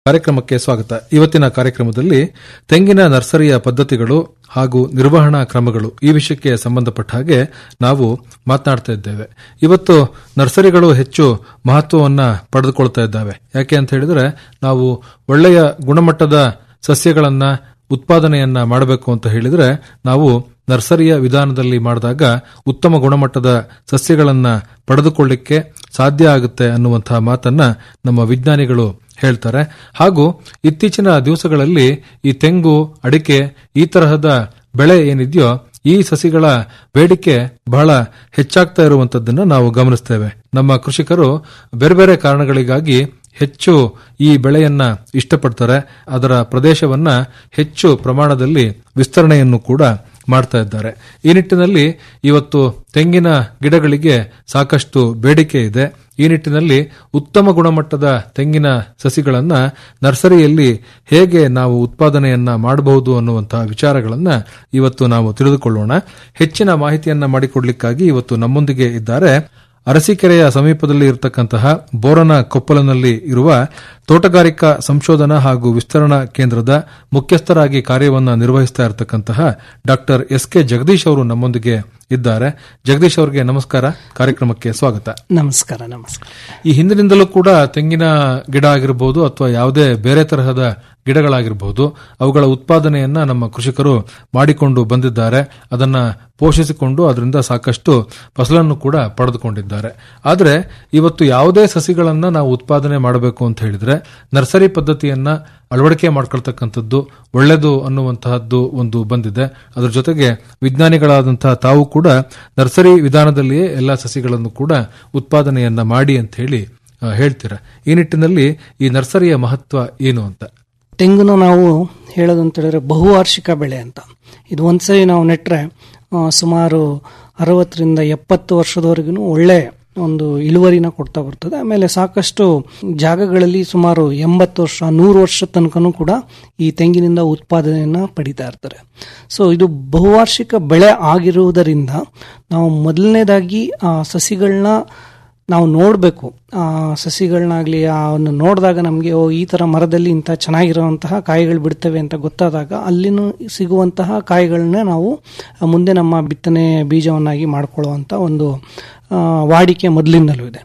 ಕಾರ್ಯಕ್ರಮಕ್ಕೆ ಸ್ವಾಗತ ಇವತ್ತಿನ ಕಾರ್ಯಕ್ರಮದಲ್ಲಿ ತೆಂಗಿನ ನರ್ಸರಿಯ ಪದ್ಧತಿಗಳು ಹಾಗೂ ನಿರ್ವಹಣಾ ಕ್ರಮಗಳು ಈ ವಿಷಯಕ್ಕೆ ಸಂಬಂಧಪಟ್ಟ ಹಾಗೆ ನಾವು ಮಾತನಾಡ್ತಾ ಇದ್ದೇವೆ ಇವತ್ತು ನರ್ಸರಿಗಳು ಹೆಚ್ಚು ಮಹತ್ವವನ್ನ ಪಡೆದುಕೊಳ್ತಾ ಇದ್ದಾವೆ ಯಾಕೆ ಅಂತ ಹೇಳಿದ್ರೆ ನಾವು ಒಳ್ಳೆಯ ಗುಣಮಟ್ಟದ ಸಸ್ಯಗಳನ್ನ ಉತ್ಪಾದನೆಯನ್ನ ಮಾಡಬೇಕು ಅಂತ ಹೇಳಿದ್ರೆ ನಾವು ನರ್ಸರಿಯ ವಿಧಾನದಲ್ಲಿ ಮಾಡಿದಾಗ ಉತ್ತಮ ಗುಣಮಟ್ಟದ ಸಸ್ಯಗಳನ್ನ ಪಡೆದುಕೊಳ್ಳಿಕ್ಕೆ ಸಾಧ್ಯ ಆಗುತ್ತೆ ಅನ್ನುವಂತಹ ಮಾತನ್ನ ನಮ್ಮ ವಿಜ್ಞಾನಿಗಳು ಹೇಳ್ತಾರೆ ಹಾಗೂ ಇತ್ತೀಚಿನ ದಿವಸಗಳಲ್ಲಿ ಈ ತೆಂಗು ಅಡಿಕೆ ಈ ತರಹದ ಬೆಳೆ ಏನಿದೆಯೋ ಈ ಸಸಿಗಳ ಬೇಡಿಕೆ ಬಹಳ ಹೆಚ್ಚಾಗ್ತಾ ಇರುವಂತದ್ದನ್ನ ನಾವು ಗಮನಿಸ್ತೇವೆ ನಮ್ಮ ಕೃಷಿಕರು ಬೇರೆ ಬೇರೆ ಕಾರಣಗಳಿಗಾಗಿ ಹೆಚ್ಚು ಈ ಬೆಳೆಯನ್ನ ಇಷ್ಟಪಡ್ತಾರೆ ಅದರ ಪ್ರದೇಶವನ್ನ ಹೆಚ್ಚು ಪ್ರಮಾಣದಲ್ಲಿ ವಿಸ್ತರಣೆಯನ್ನು ಕೂಡ ಮಾಡ್ತಾ ಇದ್ದಾರೆ ಈ ನಿಟ್ಟಿನಲ್ಲಿ ಇವತ್ತು ತೆಂಗಿನ ಗಿಡಗಳಿಗೆ ಸಾಕಷ್ಟು ಬೇಡಿಕೆ ಇದೆ ಈ ನಿಟ್ಟಿನಲ್ಲಿ ಉತ್ತಮ ಗುಣಮಟ್ಟದ ತೆಂಗಿನ ಸಸಿಗಳನ್ನ ನರ್ಸರಿಯಲ್ಲಿ ಹೇಗೆ ನಾವು ಉತ್ಪಾದನೆಯನ್ನ ಮಾಡಬಹುದು ಅನ್ನುವಂತಹ ವಿಚಾರಗಳನ್ನ ಇವತ್ತು ನಾವು ತಿಳಿದುಕೊಳ್ಳೋಣ ಹೆಚ್ಚಿನ ಮಾಹಿತಿಯನ್ನ ಮಾಡಿಕೊಡ್ಲಿಕ್ಕಾಗಿ ಇವತ್ತು ನಮ್ಮೊಂದಿಗೆ ಇದ್ದಾರೆ ಅರಸೀಕೆರೆಯ ಸಮೀಪದಲ್ಲಿ ಇರತಕ್ಕಂತಹ ಬೋರನ ಕೊಪ್ಪಲನಲ್ಲಿ ಇರುವ ತೋಟಗಾರಿಕಾ ಸಂಶೋಧನಾ ಹಾಗೂ ವಿಸ್ತರಣಾ ಕೇಂದ್ರದ ಮುಖ್ಯಸ್ಥರಾಗಿ ಕಾರ್ಯವನ್ನ ನಿರ್ವಹಿಸ್ತಾ ಇರತಕ್ಕಂತಹ ಡಾಕ್ಟರ್ ಎಸ್ ಕೆ ಜಗದೀಶ್ ಅವರು ನಮ್ಮೊಂದಿಗೆ ಇದ್ದಾರೆ ಜಗದೀಶ್ ಅವರಿಗೆ ನಮಸ್ಕಾರ ಕಾರ್ಯಕ್ರಮಕ್ಕೆ ಸ್ವಾಗತ ನಮಸ್ಕಾರ ನಮಸ್ಕಾರ ಈ ಹಿಂದಿನಿಂದಲೂ ಕೂಡ ತೆಂಗಿನ ಗಿಡ ಆಗಿರಬಹುದು ಅಥವಾ ಯಾವುದೇ ಬೇರೆ ತರಹದ ಗಿಡಗಳಾಗಿರಬಹುದು ಅವುಗಳ ಉತ್ಪಾದನೆಯನ್ನ ನಮ್ಮ ಕೃಷಿಕರು ಮಾಡಿಕೊಂಡು ಬಂದಿದ್ದಾರೆ ಅದನ್ನ ಪೋಷಿಸಿಕೊಂಡು ಅದರಿಂದ ಸಾಕಷ್ಟು ಫಸಲನ್ನು ಕೂಡ ಪಡೆದುಕೊಂಡಿದ್ದಾರೆ ಆದರೆ ಇವತ್ತು ಯಾವುದೇ ಸಸಿಗಳನ್ನ ನಾವು ಉತ್ಪಾದನೆ ಮಾಡಬೇಕು ಅಂತ ಹೇಳಿದ್ರೆ ನರ್ಸರಿ ಪದ್ಧತಿಯನ್ನ ಅಳವಡಿಕೆ ಮಾಡ್ಕೊಳ್ತಕ್ಕಂಥದ್ದು ಒಳ್ಳೆಯದು ಅನ್ನುವಂತಹದ್ದು ಒಂದು ಬಂದಿದೆ ಅದರ ಜೊತೆಗೆ ವಿಜ್ಞಾನಿಗಳಾದಂತಹ ತಾವು ಕೂಡ ನರ್ಸರಿ ವಿಧಾನದಲ್ಲಿಯೇ ಎಲ್ಲಾ ಸಸಿಗಳನ್ನು ಕೂಡ ಉತ್ಪಾದನೆಯನ್ನ ಮಾಡಿ ಅಂತ ಹೇಳಿ ಆ, ಹೇಳ್ತೀರಾ ಈ ನಿಟ್ಟಿನಲ್ಲಿ ಈ ನರ್ಸರಿಯ ಮಹತ್ವ ಏನು ಅಂತ ತೆಂಗುನ ನಾವು ಹೇಳೋದು ಅಂತ ಹೇಳಿದ್ರೆ ಬಹುವಾರ್ಷಿಕ ಬೆಳೆ ಅಂತ ಇದು ಒಂದ್ಸರಿ ನಾವು ನೆಟ್ರೆ ಆ, ಸುಮಾರು ಅರವತ್ತರಿಂದ ಎಪ್ಪತ್ತು ವರ್ಷದವರೆಗೂ ಒಳ್ಳೆ ಒಂದು ಇಳುವರಿನ ಕೊಡ್ತಾ ಬರ್ತದೆ ಆಮೇಲೆ ಸಾಕಷ್ಟು ಜಾಗಗಳಲ್ಲಿ ಸುಮಾರು ಎಂಬತ್ತು ವರ್ಷ ನೂರು ವರ್ಷ ತನಕನೂ ಕೂಡ ಈ ತೆಂಗಿನಿಂದ ಉತ್ಪಾದನೆಯನ್ನ ಪಡಿತಾ ಇರ್ತಾರೆ ಸೊ ಇದು ಬಹುವಾರ್ಷಿಕ ಬೆಳೆ ಆಗಿರುವುದರಿಂದ ನಾವು ಮೊದಲನೇದಾಗಿ ಆ ಸಸಿಗಳನ್ನ ನಾವು ನೋಡಬೇಕು ಆ ಸಸಿಗಳನ್ನಾಗಲಿ ಅವನ್ನು ನೋಡಿದಾಗ ನಮಗೆ ಓ ಈ ಥರ ಮರದಲ್ಲಿ ಇಂಥ ಚೆನ್ನಾಗಿರುವಂತಹ ಕಾಯಿಗಳು ಬಿಡ್ತವೆ ಅಂತ ಗೊತ್ತಾದಾಗ ಅಲ್ಲಿನೂ ಸಿಗುವಂತಹ ಕಾಯಿಗಳನ್ನ ನಾವು ಮುಂದೆ ನಮ್ಮ ಬಿತ್ತನೆ ಬೀಜವನ್ನಾಗಿ ಮಾಡ್ಕೊಳ್ಳುವಂಥ ಒಂದು ಆ, ವಾಡಿಕೆ ಮೊದಲಿಂದಲೂ ಇದೆ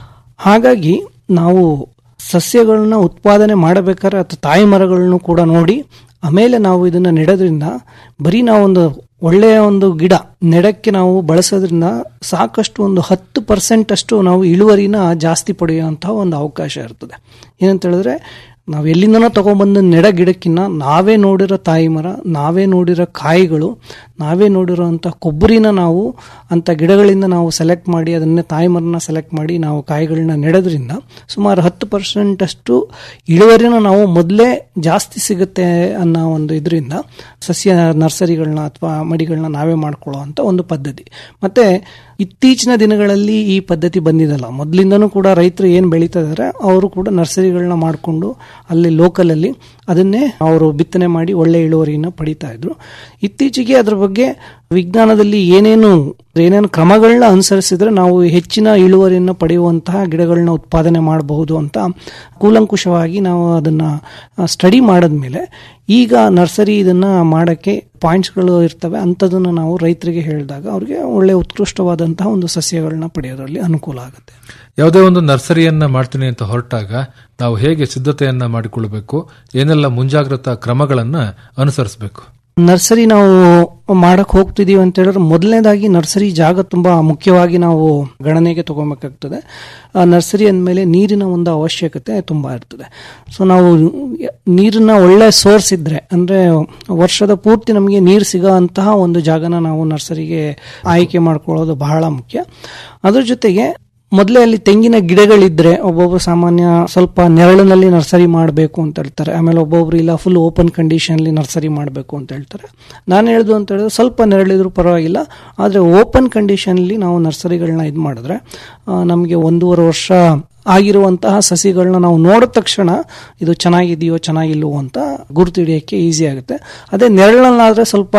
ಹಾಗಾಗಿ ನಾವು ಸಸ್ಯಗಳನ್ನ ಉತ್ಪಾದನೆ ಮಾಡಬೇಕಾದ್ರೆ ಅಥವಾ ತಾಯಿ ಮರಗಳನ್ನು ಕೂಡ ನೋಡಿ ಆಮೇಲೆ ನಾವು ಇದನ್ನ ನೆಡೋದ್ರಿಂದ ಬರೀ ನಾವೊಂದು ಒಳ್ಳೆಯ ಒಂದು ಗಿಡ ನೆಡಕ್ಕೆ ನಾವು ಬಳಸೋದ್ರಿಂದ ಸಾಕಷ್ಟು ಒಂದು ಹತ್ತು ಪರ್ಸೆಂಟ್ ಅಷ್ಟು ನಾವು ಇಳುವರಿನ ಜಾಸ್ತಿ ಪಡೆಯುವಂತಹ ಒಂದು ಅವಕಾಶ ಇರ್ತದೆ ಏನಂತ ಹೇಳಿದ್ರೆ ನಾವು ಎಲ್ಲಿಂದನೋ ತಗೊಂಬಂದು ನೆಡ ಗಿಡಕ್ಕಿನ್ನ ನಾವೇ ನೋಡಿರೋ ತಾಯಿ ಮರ ನಾವೇ ನೋಡಿರೋ ಕಾಯಿಗಳು ನಾವೇ ನೋಡಿರೋ ಅಂಥ ಕೊಬ್ಬರಿನ ನಾವು ಅಂಥ ಗಿಡಗಳಿಂದ ನಾವು ಸೆಲೆಕ್ಟ್ ಮಾಡಿ ಅದನ್ನೇ ತಾಯಿ ಮರನ ಸೆಲೆಕ್ಟ್ ಮಾಡಿ ನಾವು ಕಾಯಿಗಳನ್ನ ನೆಡೋದ್ರಿಂದ ಸುಮಾರು ಹತ್ತು ಪರ್ಸೆಂಟ್ ಅಷ್ಟು ಇಳುವರಿನ ನಾವು ಮೊದಲೇ ಜಾಸ್ತಿ ಸಿಗುತ್ತೆ ಅನ್ನೋ ಒಂದು ಇದರಿಂದ ಸಸ್ಯ ನರ್ಸರಿಗಳನ್ನ ಅಥವಾ ಮಡಿಗಳನ್ನ ನಾವೇ ಮಾಡ್ಕೊಳ್ಳೋ ಅಂತ ಒಂದು ಪದ್ಧತಿ ಮತ್ತೆ ಇತ್ತೀಚಿನ ದಿನಗಳಲ್ಲಿ ಈ ಪದ್ಧತಿ ಬಂದಿದಲ್ಲ ಮೊದಲಿಂದನೂ ಕೂಡ ರೈತರು ಏನು ಬೆಳೀತಾ ಇದ್ದಾರೆ ಅವರು ಕೂಡ ನರ್ಸರಿಗಳನ್ನ ಮಾಡಿಕೊಂಡು ಅಲ್ಲಿ ಲೋಕಲಲ್ಲಿ ಅದನ್ನೇ ಅವರು ಬಿತ್ತನೆ ಮಾಡಿ ಒಳ್ಳೆ ಇಳುವರಿಯನ್ನು ಪಡಿತಾ ಇದ್ರು ಇತ್ತೀಚೆಗೆ ಅದ್ರ ಬಗ್ಗೆ ವಿಜ್ಞಾನದಲ್ಲಿ ಏನೇನು ಏನೇನು ಕ್ರಮಗಳನ್ನ ಅನುಸರಿಸಿದ್ರೆ ನಾವು ಹೆಚ್ಚಿನ ಇಳುವರಿಯನ್ನು ಪಡೆಯುವಂತಹ ಗಿಡಗಳನ್ನ ಉತ್ಪಾದನೆ ಮಾಡಬಹುದು ಅಂತ ಕೂಲಂಕುಷವಾಗಿ ನಾವು ಅದನ್ನ ಸ್ಟಡಿ ಮಾಡಿದ್ಮೇಲೆ ಈಗ ನರ್ಸರಿ ಇದನ್ನ ಮಾಡಕ್ಕೆ ಪಾಯಿಂಟ್ಸ್ಗಳು ಇರ್ತವೆ ಅಂಥದನ್ನ ನಾವು ರೈತರಿಗೆ ಹೇಳಿದಾಗ ಅವ್ರಿಗೆ ಒಳ್ಳೆ ಉತ್ಕೃಷ್ಟವಾದಂತಹ ಒಂದು ಸಸ್ಯಗಳನ್ನ ಪಡೆಯೋದ್ರಲ್ಲಿ ಅನುಕೂಲ ಆಗುತ್ತೆ ಯಾವುದೇ ಒಂದು ನರ್ಸರಿಯನ್ನ ಮಾಡ್ತೀನಿ ಅಂತ ಹೊರಟಾಗ ನಾವು ಹೇಗೆ ಸಿದ್ಧತೆಯನ್ನ ಮಾಡಿಕೊಳ್ಳಬೇಕು ಏನೆಲ್ಲ ಮುಂಜಾಗ್ರತಾ ಕ್ರಮಗಳನ್ನ ಅನುಸರಿಸಬೇಕು ನರ್ಸರಿ ನಾವು ಮಾಡಕ್ ಹೋಗ್ತಿದೀವಿ ಅಂತ ಹೇಳಿದ್ರೆ ಮೊದಲನೇದಾಗಿ ನರ್ಸರಿ ಜಾಗ ತುಂಬಾ ಮುಖ್ಯವಾಗಿ ನಾವು ಗಣನೆಗೆ ತಗೋಬೇಕಾಗ್ತದೆ ಆ ನರ್ಸರಿ ಅಂದಮೇಲೆ ನೀರಿನ ಒಂದು ಅವಶ್ಯಕತೆ ತುಂಬಾ ಇರ್ತದೆ ಸೊ ನಾವು ನೀರಿನ ಒಳ್ಳೆ ಸೋರ್ಸ್ ಇದ್ರೆ ಅಂದ್ರೆ ವರ್ಷದ ಪೂರ್ತಿ ನಮಗೆ ನೀರು ಸಿಗೋ ಅಂತಹ ಒಂದು ಜಾಗನ ನಾವು ನರ್ಸರಿಗೆ ಆಯ್ಕೆ ಮಾಡ್ಕೊಳ್ಳೋದು ಬಹಳ ಮುಖ್ಯ ಅದ್ರ ಜೊತೆಗೆ ಮೊದಲೇ ಅಲ್ಲಿ ತೆಂಗಿನ ಗಿಡಗಳಿದ್ರೆ ಒಬ್ಬೊಬ್ರು ಸಾಮಾನ್ಯ ಸ್ವಲ್ಪ ನೆರಳಿನಲ್ಲಿ ನರ್ಸರಿ ಮಾಡಬೇಕು ಅಂತ ಹೇಳ್ತಾರೆ ಆಮೇಲೆ ಒಬ್ಬೊಬ್ರು ಇಲ್ಲ ಫುಲ್ ಓಪನ್ ಕಂಡೀಷನ್ಲಿ ನರ್ಸರಿ ಮಾಡಬೇಕು ಅಂತ ಹೇಳ್ತಾರೆ ನಾನು ಹೇಳ್ದು ಅಂತ ಹೇಳಿದ್ರೆ ಸ್ವಲ್ಪ ನೆರಳಿದ್ರು ಪರವಾಗಿಲ್ಲ ಆದರೆ ಓಪನ್ ಕಂಡೀಷನ್ಲಿ ನಾವು ನರ್ಸರಿಗಳನ್ನ ಇದು ಮಾಡಿದ್ರೆ ನಮಗೆ ಒಂದೂವರೆ ವರ್ಷ ಆಗಿರುವಂತಹ ಸಸಿಗಳನ್ನ ನಾವು ನೋಡಿದ ತಕ್ಷಣ ಇದು ಚೆನ್ನಾಗಿದೆಯೋ ಚೆನ್ನಾಗಿಲ್ವೋ ಅಂತ ಗುರುತು ಹಿಡಿಯೋಕ್ಕೆ ಈಸಿ ಆಗುತ್ತೆ ಅದೇ ನೆರಳಲ್ಲಾದ್ರೆ ಸ್ವಲ್ಪ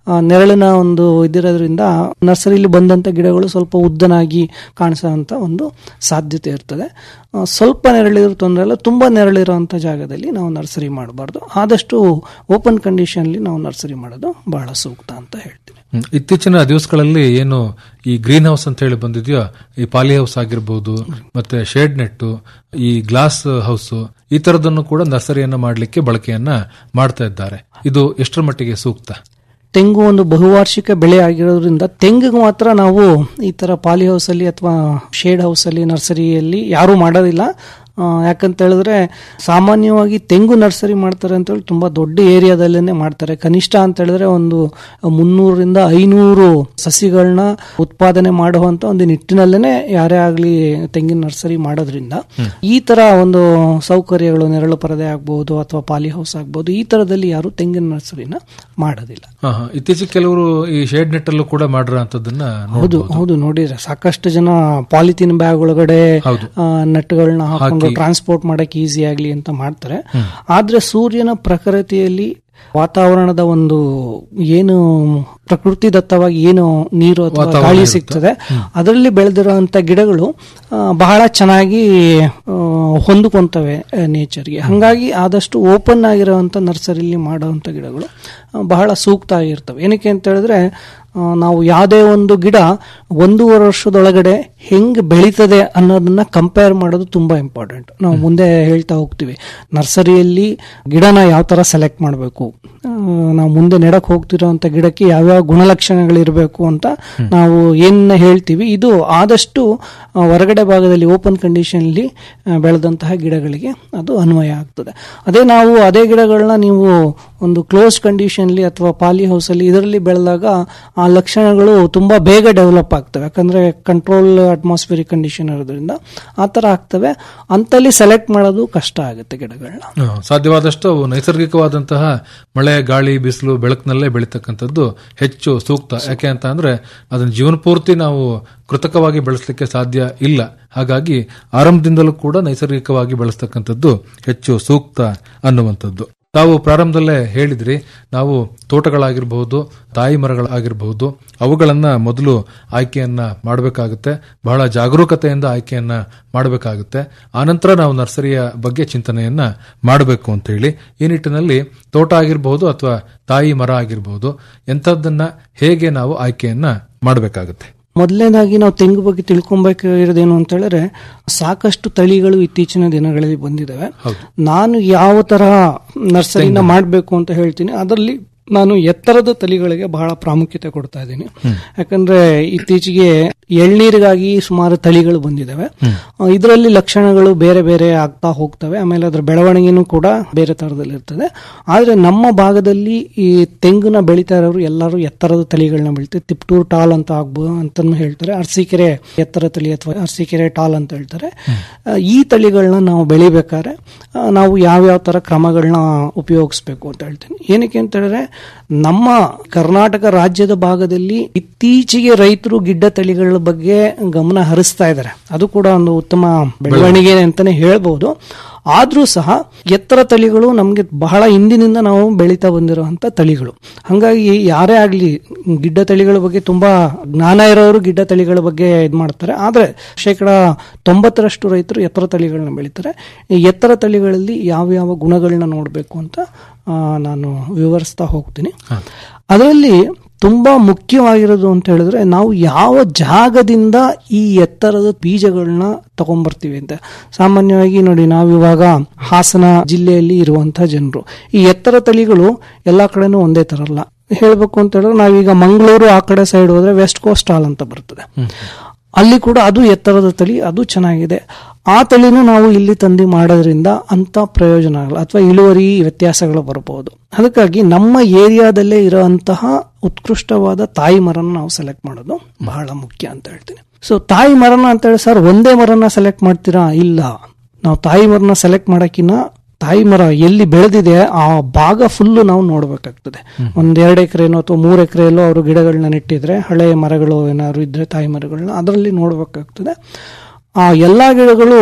ಆ, ನೆರಳಿನ ಒಂದು ಇದಿರೋದ್ರಿಂದ ನರ್ಸರಿಲಿ ಬಂದಂತ ಗಿಡಗಳು ಸ್ವಲ್ಪ ಉದ್ದನಾಗಿ ಕಾಣಿಸೋಂಥ ಒಂದು ಸಾಧ್ಯತೆ ಇರ್ತದೆ ಆ, ಸ್ವಲ್ಪ ನೆರಳಿರೋ ತೊಂದರೆ ಇಲ್ಲ ತುಂಬಾ ನೆರಳಿರುವಂಥ ಜಾಗದಲ್ಲಿ ನಾವು ನರ್ಸರಿ ಮಾಡಬಾರ್ದು ಆದಷ್ಟು ಓಪನ್ ಕಂಡೀಷನ್ಲಿ ನಾವು ನರ್ಸರಿ ಮಾಡೋದು ಬಹಳ ಸೂಕ್ತ ಅಂತ ಹೇಳ್ತೀನಿ ಹ್ಮ್. ಇತ್ತೀಚಿನ ದಿವಸಗಳಲ್ಲಿ ಏನು ಈ ಗ್ರೀನ್ ಹೌಸ್ ಅಂತ ಹೇಳಿ ಬಂದಿದೆಯೋ ಈ ಪಾಲಿ ಹೌಸ್ ಆಗಿರ್ಬೋದು ಮತ್ತೆ ಶೇಡ್ ನೆಟ್ ಈ ಗ್ಲಾಸ್ ಹೌಸ್ ಈ ತರದನ್ನು ಕೂಡ ನರ್ಸರಿಯನ್ನ ಮಾಡಲಿಕ್ಕೆ ಬಳಕೆಯನ್ನ ಮಾಡ್ತಾ ಇದ್ದಾರೆ ಇದು ಎಷ್ಟರ ಮಟ್ಟಿಗೆ ಸೂಕ್ತ ತೆಂಗು ಒಂದು ಬಹುವಾರ್ಷಿಕ ಬೆಳೆ ಆಗಿರೋದ್ರಿಂದ ತೆಂಗಿಗೆ ಮಾತ್ರ ನಾವು ಈ ತರ ಪಾಲಿ ಹೌಸ್ ಅಲ್ಲಿ ಅಥವಾ ಶೇಡ್ ಹೌಸ್ ಅಲ್ಲಿ ನರ್ಸರಿಯಲ್ಲಿ ಯಾರು ಮಾಡೋದಿಲ್ಲ ಆ, ಯಾಕಂತ ಹೇಳಿದ್ರೆ ಸಾಮಾನ್ಯವಾಗಿ ತೆಂಗು ನರ್ಸರಿ ಮಾಡ್ತಾರೆ ಅಂತ ಹೇಳಿ ತುಂಬಾ ದೊಡ್ಡ ಏರಿಯಾದಲ್ಲೇನೆ ಮಾಡ್ತಾರೆ ಕನಿಷ್ಠ ಅಂತ ಹೇಳಿದ್ರೆ ಒಂದು ಮುನ್ನೂರರಿಂದ ಐನೂರು ಸಸಿಗಳನ್ನ ಉತ್ಪಾದನೆ ಮಾಡುವಂತ ಒಂದು ನಿಟ್ಟಿನಲ್ಲೇನೆ ಯಾರೇ ಆಗ್ಲಿ ತೆಂಗಿನ ನರ್ಸರಿ ಮಾಡೋದ್ರಿಂದ ಈ ತರ ಒಂದು ಸೌಕರ್ಯಗಳು ನೆರಳು ಪರದೆ ಆಗ್ಬಹುದು ಅಥವಾ ಪಾಲಿ ಹೌಸ್ ಆಗ್ಬಹುದು ಈ ತರದಲ್ಲಿ ಯಾರು ತೆಂಗಿನ ನರ್ಸರಿನ ಮಾಡೋದಿಲ್ಲ ಹಾ, ಹಾ. ಇತ್ತೀಚೆಗೆ ಕೆಲವರು ಈ ಶೇಡ್ ನೆಟ್ ಅಲ್ಲೂ ಕೂಡ ಮಾಡಿರೋ ಅಂತದನ್ನ ಹೌದು ಹೌದು ನೋಡಿದ್ರೆ ಸಾಕಷ್ಟು ಜನ ಪಾಲಿಥಿನ್ ಬ್ಯಾಗ್ ಒಳಗಡೆ ಹೌದು. ನಟ್ಗಳನ್ನ ಹಾಕೊಂಡು ಟ್ರಾನ್ಸ್ಪೋರ್ಟ್ ಮಾಡಕ್ ಈಸಿ ಆಗ್ಲಿ ಅಂತ ಮಾಡ್ತಾರೆ ಆದ್ರೆ ಸೂರ್ಯನ ಪ್ರಕೃತಿಯಲ್ಲಿ ವಾತಾವರಣದ ಒಂದು ಏನು ಪ್ರಕೃತಿ ದತ್ತವಾಗಿ ಏನು ನೀರು ಅಥವಾ ಗಾಳಿ ಸಿಗ್ತದೆ ಅದರಲ್ಲಿ ಬೆಳೆದಿರುವಂತ ಗಿಡಗಳು ಆ, ಬಹಳ ಚೆನ್ನಾಗಿ ಆ, ಹೊಂದಿಕೊಂತವೆ ನೇಚರ್ಗೆ ಹಾಗಾಗಿ ಆದಷ್ಟು ಓಪನ್ ಆಗಿರುವಂತ ನರ್ಸರಿಲಿ ಮಾಡುವಂತ ಗಿಡಗಳು ಆ, ಬಹಳ ಸೂಕ್ತ ಆಗಿರ್ತವೆ ಏನಕ್ಕೆ ಅಂತ ಹೇಳಿದ್ರೆ ಆ, ನಾವು ಯಾವುದೇ ಒಂದು ಗಿಡ ಒಂದೂವರೆ ವರ್ಷದೊಳಗಡೆ ಹೆಂಗ್ ಬೆಳೀತದೆ ಅನ್ನೋದನ್ನ ಕಂಪೇರ್ ಮಾಡೋದು ತುಂಬಾ ಇಂಪಾರ್ಟೆಂಟ್ ನಾವು ಮುಂದೆ ಹೇಳ್ತಾ ಹೋಗ್ತೀವಿ ನರ್ಸರಿಯಲ್ಲಿ ಗಿಡನ ಯಾವ ತರ ಸೆಲೆಕ್ಟ್ ಮಾಡಬೇಕು ನಾವು ಮುಂದೆ ನೆಡಕ್ ಹೋಗ್ತಿರೋಂಥ ಗಿಡಕ್ಕೆ ಯಾವ್ಯಾವ ಗುಣಲಕ್ಷಣಗಳಿರಬೇಕು ಅಂತ ನಾವು ಏನ್ ಹೇಳ್ತೀವಿ ಇದು ಆದಷ್ಟು ಆ, ಹೊರಗಡೆ ಭಾಗದಲ್ಲಿ ಓಪನ್ ಕಂಡೀಷನ್ಲಿ ಬೆಳೆದಂತಹ ಗಿಡಗಳಿಗೆ ಅದು ಅನ್ವಯ ಆಗ್ತದೆ ಅದೇ ನಾವು ಅದೇ ಗಿಡಗಳನ್ನ ನೀವು ಒಂದು ಕ್ಲೋಸ್ ಕಂಡೀಷನ್ಲಿ ಅಥವಾ ಪಾಲಿ ಹೌಸ್ ಅಲ್ಲಿ ಇದರಲ್ಲಿ ಬೆಳೆದಾಗ ಆ ಲಕ್ಷಣಗಳು ತುಂಬಾ ಬೇಗ ಡೆವಲಪ್ ಆಗ್ತವೆ ಯಾಕಂದ್ರೆ ಕಂಟ್ರೋಲ್ ಅಟ್ಮಾಸ್ಫಿಯರಿಕ್ ಕಂಡೀಷನ್ ಇರೋದ್ರಿಂದ ಆ ತರ ಆಗ್ತವೆ ಅಂತಲ್ಲಿ ಸೆಲೆಕ್ಟ್ ಮಾಡೋದು ಕಷ್ಟ ಆಗುತ್ತೆ ಗಿಡಗಳನ್ನ ಹಾ, ಸಾಧ್ಯವಾದಷ್ಟು ಅವು ನೈಸರ್ಗಿಕವಾದಂತಹ ಮಳೆ ಗಾಳಿ ಬಿಸಿಲು ಬೆಳಕಿನಲ್ಲೇ ಬೆಳೀತಕ್ಕಂಥದ್ದು ಹೆಚ್ಚು ಸೂಕ್ತ ಯಾಕೆ ಅಂತ ಅಂದ್ರೆ ಅದನ್ನ ಜೀವನ ಪೂರ್ತಿ ನಾವು ಕೃತಕವಾಗಿ ಬೆಳೆಸಲಿಕ್ಕೆ ಸಾಧ್ಯ ಇಲ್ಲ ಹಾಗಾಗಿ ಆರಂಭದಿಂದಲೂ ಕೂಡ ನೈಸರ್ಗಿಕವಾಗಿ ಬೆಳೆಸ್ತಕ್ಕಂಥದ್ದು ಹೆಚ್ಚು ಸೂಕ್ತ ಅನ್ನುವಂಥದ್ದು ತಾವು ಪ್ರಾರಂಭದಲ್ಲೇ ಹೇಳಿದ್ರಿ ನಾವು ತೋಟಗಳಾಗಿರಬಹುದು ತಾಯಿ ಮರಗಳಾಗಿರಬಹುದು ಅವುಗಳನ್ನ ಮೊದಲು ಆಯ್ಕೆಯನ್ನ ಮಾಡಬೇಕಾಗುತ್ತೆ ಬಹಳ ಜಾಗರೂಕತೆಯಿಂದ ಆಯ್ಕೆಯನ್ನ ಮಾಡಬೇಕಾಗುತ್ತೆ ಆನಂತರ ನಾವು ನರ್ಸರಿಯ ಬಗ್ಗೆ ಚಿಂತನೆಯನ್ನ ಮಾಡಬೇಕು ಅಂತ ಹೇಳಿ ಈ ನಿಟ್ಟಿನಲ್ಲಿ ತೋಟ ಆಗಿರಬಹುದು ಅಥವಾ ತಾಯಿ ಮರ ಆಗಿರಬಹುದು ಎಂಥದ್ದನ್ನ ಹೇಗೆ ನಾವು ಆಯ್ಕೆಯನ್ನ ಮಾಡಬೇಕಾಗುತ್ತೆ ಮೊದಲನೇದಾಗಿ ನಾವು ತೆಂಗು ಬಗ್ಗೆ ತಿಳ್ಕೊಬೇಕಾಗಿರೋದೇನು ಅಂತ ಹೇಳಿದ್ರೆ ಸಾಕಷ್ಟು ತಳಿಗಳು ಇತ್ತೀಚಿನ ದಿನಗಳಲ್ಲಿ ಬಂದಿದ್ದಾವೆ ನಾನು ಯಾವ ತರ ನರ್ಸರಿನ ಮಾಡಬೇಕು ಅಂತ ಹೇಳ್ತೀನಿ ಅದರಲ್ಲಿ ನಾನು ಎತ್ತರದ ತಳಿಗಳಿಗೆ ಬಹಳ ಪ್ರಾಮುಖ್ಯತೆ ಕೊಡ್ತಾ ಇದ್ದೀನಿ ಯಾಕಂದ್ರೆ ಇತ್ತೀಚೆಗೆ ಎಳ್ನೀರಿಗಾಗಿ ಸುಮಾರು ತಳಿಗಳು ಬಂದಿದ್ದಾವೆ ಇದರಲ್ಲಿ ಲಕ್ಷಣಗಳು ಬೇರೆ ಬೇರೆ ಆಗ್ತಾ ಹೋಗ್ತವೆ ಆಮೇಲೆ ಅದರ ಬೆಳವಣಿಗೆನೂ ಕೂಡ ಬೇರೆ ತರದಲ್ಲಿ ಇರ್ತದೆ ಆದ್ರೆ ನಮ್ಮ ಭಾಗದಲ್ಲಿ ಈ ತೆಂಗುನ ಬೆಳೀತಾ ಇರೋರು ಎಲ್ಲರೂ ಎತ್ತರದ ತಳಿಗಳನ್ನ ಬೆಳಿತಾರೆ ತಿಪ್ಟೂರ್ ಟಾಲ್ ಅಂತ ಆಗ್ಬೋದು ಅಂತಾನು ಹೇಳ್ತಾರೆ ಅರಸೀಕೆರೆ ಎತ್ತರ ತಳಿ ಅಥವಾ ಅರಸೀಕೆರೆ ಟಾಲ್ ಅಂತ ಹೇಳ್ತಾರೆ ಆ, ಈ ತಳಿಗಳನ್ನ ನಾವು ಬೆಳಿಬೇಕಾದ್ರೆ ಆ, ನಾವು ಯಾವ್ಯಾವ ತರ ಕ್ರಮಗಳನ್ನ ಉಪಯೋಗಿಸ್ಬೇಕು ಅಂತ ಹೇಳ್ತೀನಿ ಏನಕ್ಕೆ ಅಂತ ಹೇಳಿದ್ರೆ ನಮ್ಮ ಕರ್ನಾಟಕ ರಾಜ್ಯದ ಭಾಗದಲ್ಲಿ ಇತ್ತೀಚೆಗೆ ರೈತರು ಗಿಡ್ಡ ತಳಿಗಳ ಬಗ್ಗೆ ಗಮನ ಹರಿಸ್ತಾ ಇದ್ದಾರೆ ಅದು ಕೂಡ ಒಂದು ಉತ್ತಮ ಬೆಳವಣಿಗೆ ಅಂತಾನೆ ಹೇಳ್ಬೋದು ಆದ್ರೂ ಸಹ ಎತ್ತರ ತಳಿಗಳು ನಮಗೆ ಬಹಳ ಹಿಂದಿನಿಂದ ನಾವು ಬೆಳೀತಾ ಬಂದಿರುವಂತ ತಳಿಗಳು ಹಾಗಾಗಿ ಯಾರೇ ಆಗ್ಲಿ ಗಿಡ್ಡ ತಳಿಗಳ ಬಗ್ಗೆ ತುಂಬಾ ಜ್ಞಾನ ಇರೋರು ಗಿಡ್ಡ ತಳಿಗಳ ಬಗ್ಗೆ ಇದು ಮಾಡ್ತಾರೆ ಆದ್ರೆ ಶೇಕಡ ತೊಂಬತ್ತರಷ್ಟು ರೈತರು ಎತ್ತರ ತಳಿಗಳನ್ನ ಬೆಳೀತಾರೆ ಈ ಎತ್ತರ ತಳಿಗಳಲ್ಲಿ ಯಾವ ಯಾವ ಗುಣಗಳನ್ನ ನೋಡಬೇಕು ಅಂತ ಆ, ನಾನು ವಿವರಿಸ್ತಾ ಹೋಗ್ತೀನಿ ಅದರಲ್ಲಿ ತುಂಬಾ ಮುಖ್ಯವಾಗಿರೋದು ಅಂತ ಹೇಳಿದ್ರೆ ನಾವು ಯಾವ ಜಾಗದಿಂದ ಈ ಎತ್ತರದ ಬೀಜಗಳನ್ನ ತಗೊಂಡ್ಬರ್ತೀವಿ ಅಂತ ಸಾಮಾನ್ಯವಾಗಿ ನೋಡಿ ನಾವು ಇವಾಗ ಹಾಸನ ಜಿಲ್ಲೆಯಲ್ಲಿ ಇರುವಂತಹ ಜನರು ಈ ಎತ್ತರ ತಳಿಗಳು ಎಲ್ಲಾ ಕಡೆನೂ ಒಂದೇ ತರ ಅಲ್ಲ ಹೇಳ್ಬೇಕು ಅಂತ ಹೇಳಿದ್ರೆ ನಾವೀಗ ಮಂಗಳೂರು ಆ ಕಡೆ ಸೈಡ್ ಹೋದ್ರೆ ವೆಸ್ಟ್ ಕೋಸ್ಟ್ ಹಾಲ್ ಅಂತ ಬರ್ತದೆ ಅಲ್ಲಿ ಕೂಡ ಅದು ಎತ್ತರದ ತಳಿ ಅದು ಚೆನ್ನಾಗಿದೆ ಆ ತಳಿನ ನಾವು ಇಲ್ಲಿ ತಂದು ಮಾಡೋದ್ರಿಂದ ಅಂತ ಪ್ರಯೋಜನ ಆಗಲ್ಲ ಅಥವಾ ಇಳುವರಿ ವ್ಯತ್ಯಾಸಗಳು ಬರಬಹುದು ಅದಕ್ಕಾಗಿ ನಮ್ಮ ಏರಿಯಾದಲ್ಲೇ ಇರುವಂತಹ ಉತ್ಕೃಷ್ಟವಾದ ತಾಯಿ ಮರನ ನಾವು ಸೆಲೆಕ್ಟ್ ಮಾಡೋದು ಬಹಳ ಮುಖ್ಯ ಅಂತ ಹೇಳ್ತೀನಿ ಸೊ ತಾಯಿ ಮರನ ಅಂತ ಹೇಳಿ ಸರ್ ಒಂದೇ ಮರನ ಸೆಲೆಕ್ಟ್ ಮಾಡ್ತೀರಾ ಇಲ್ಲ ನಾವು ತಾಯಿ ಮರನ ಸೆಲೆಕ್ಟ್ ಮಾಡಕ್ಕಿನ್ನ ತಾಯಿ ಮರ ಎಲ್ಲಿ ಬೆಳೆದಿದೆ ಆ ಭಾಗ ಫುಲ್ಲು ನಾವು ನೋಡ್ಬೇಕಾಗ್ತದೆ ಒಂದ್ ಎರಡು ಎಕರೆನೋ ಅಥವಾ ಮೂರು ಎಕರೆಯಲ್ಲೋ ಅವರು ಗಿಡಗಳನ್ನ ನೆಟ್ಟಿದ್ರೆ ಹಳೆ ಮರಗಳು ಏನಾದ್ರು ಇದ್ರೆ ತಾಯಿ ಮರಗಳನ್ನ ಅದರಲ್ಲಿ ನೋಡ್ಬೇಕಾಗ್ತದೆ ಆ ಎಲ್ಲಾ ಗಿಡಗಳು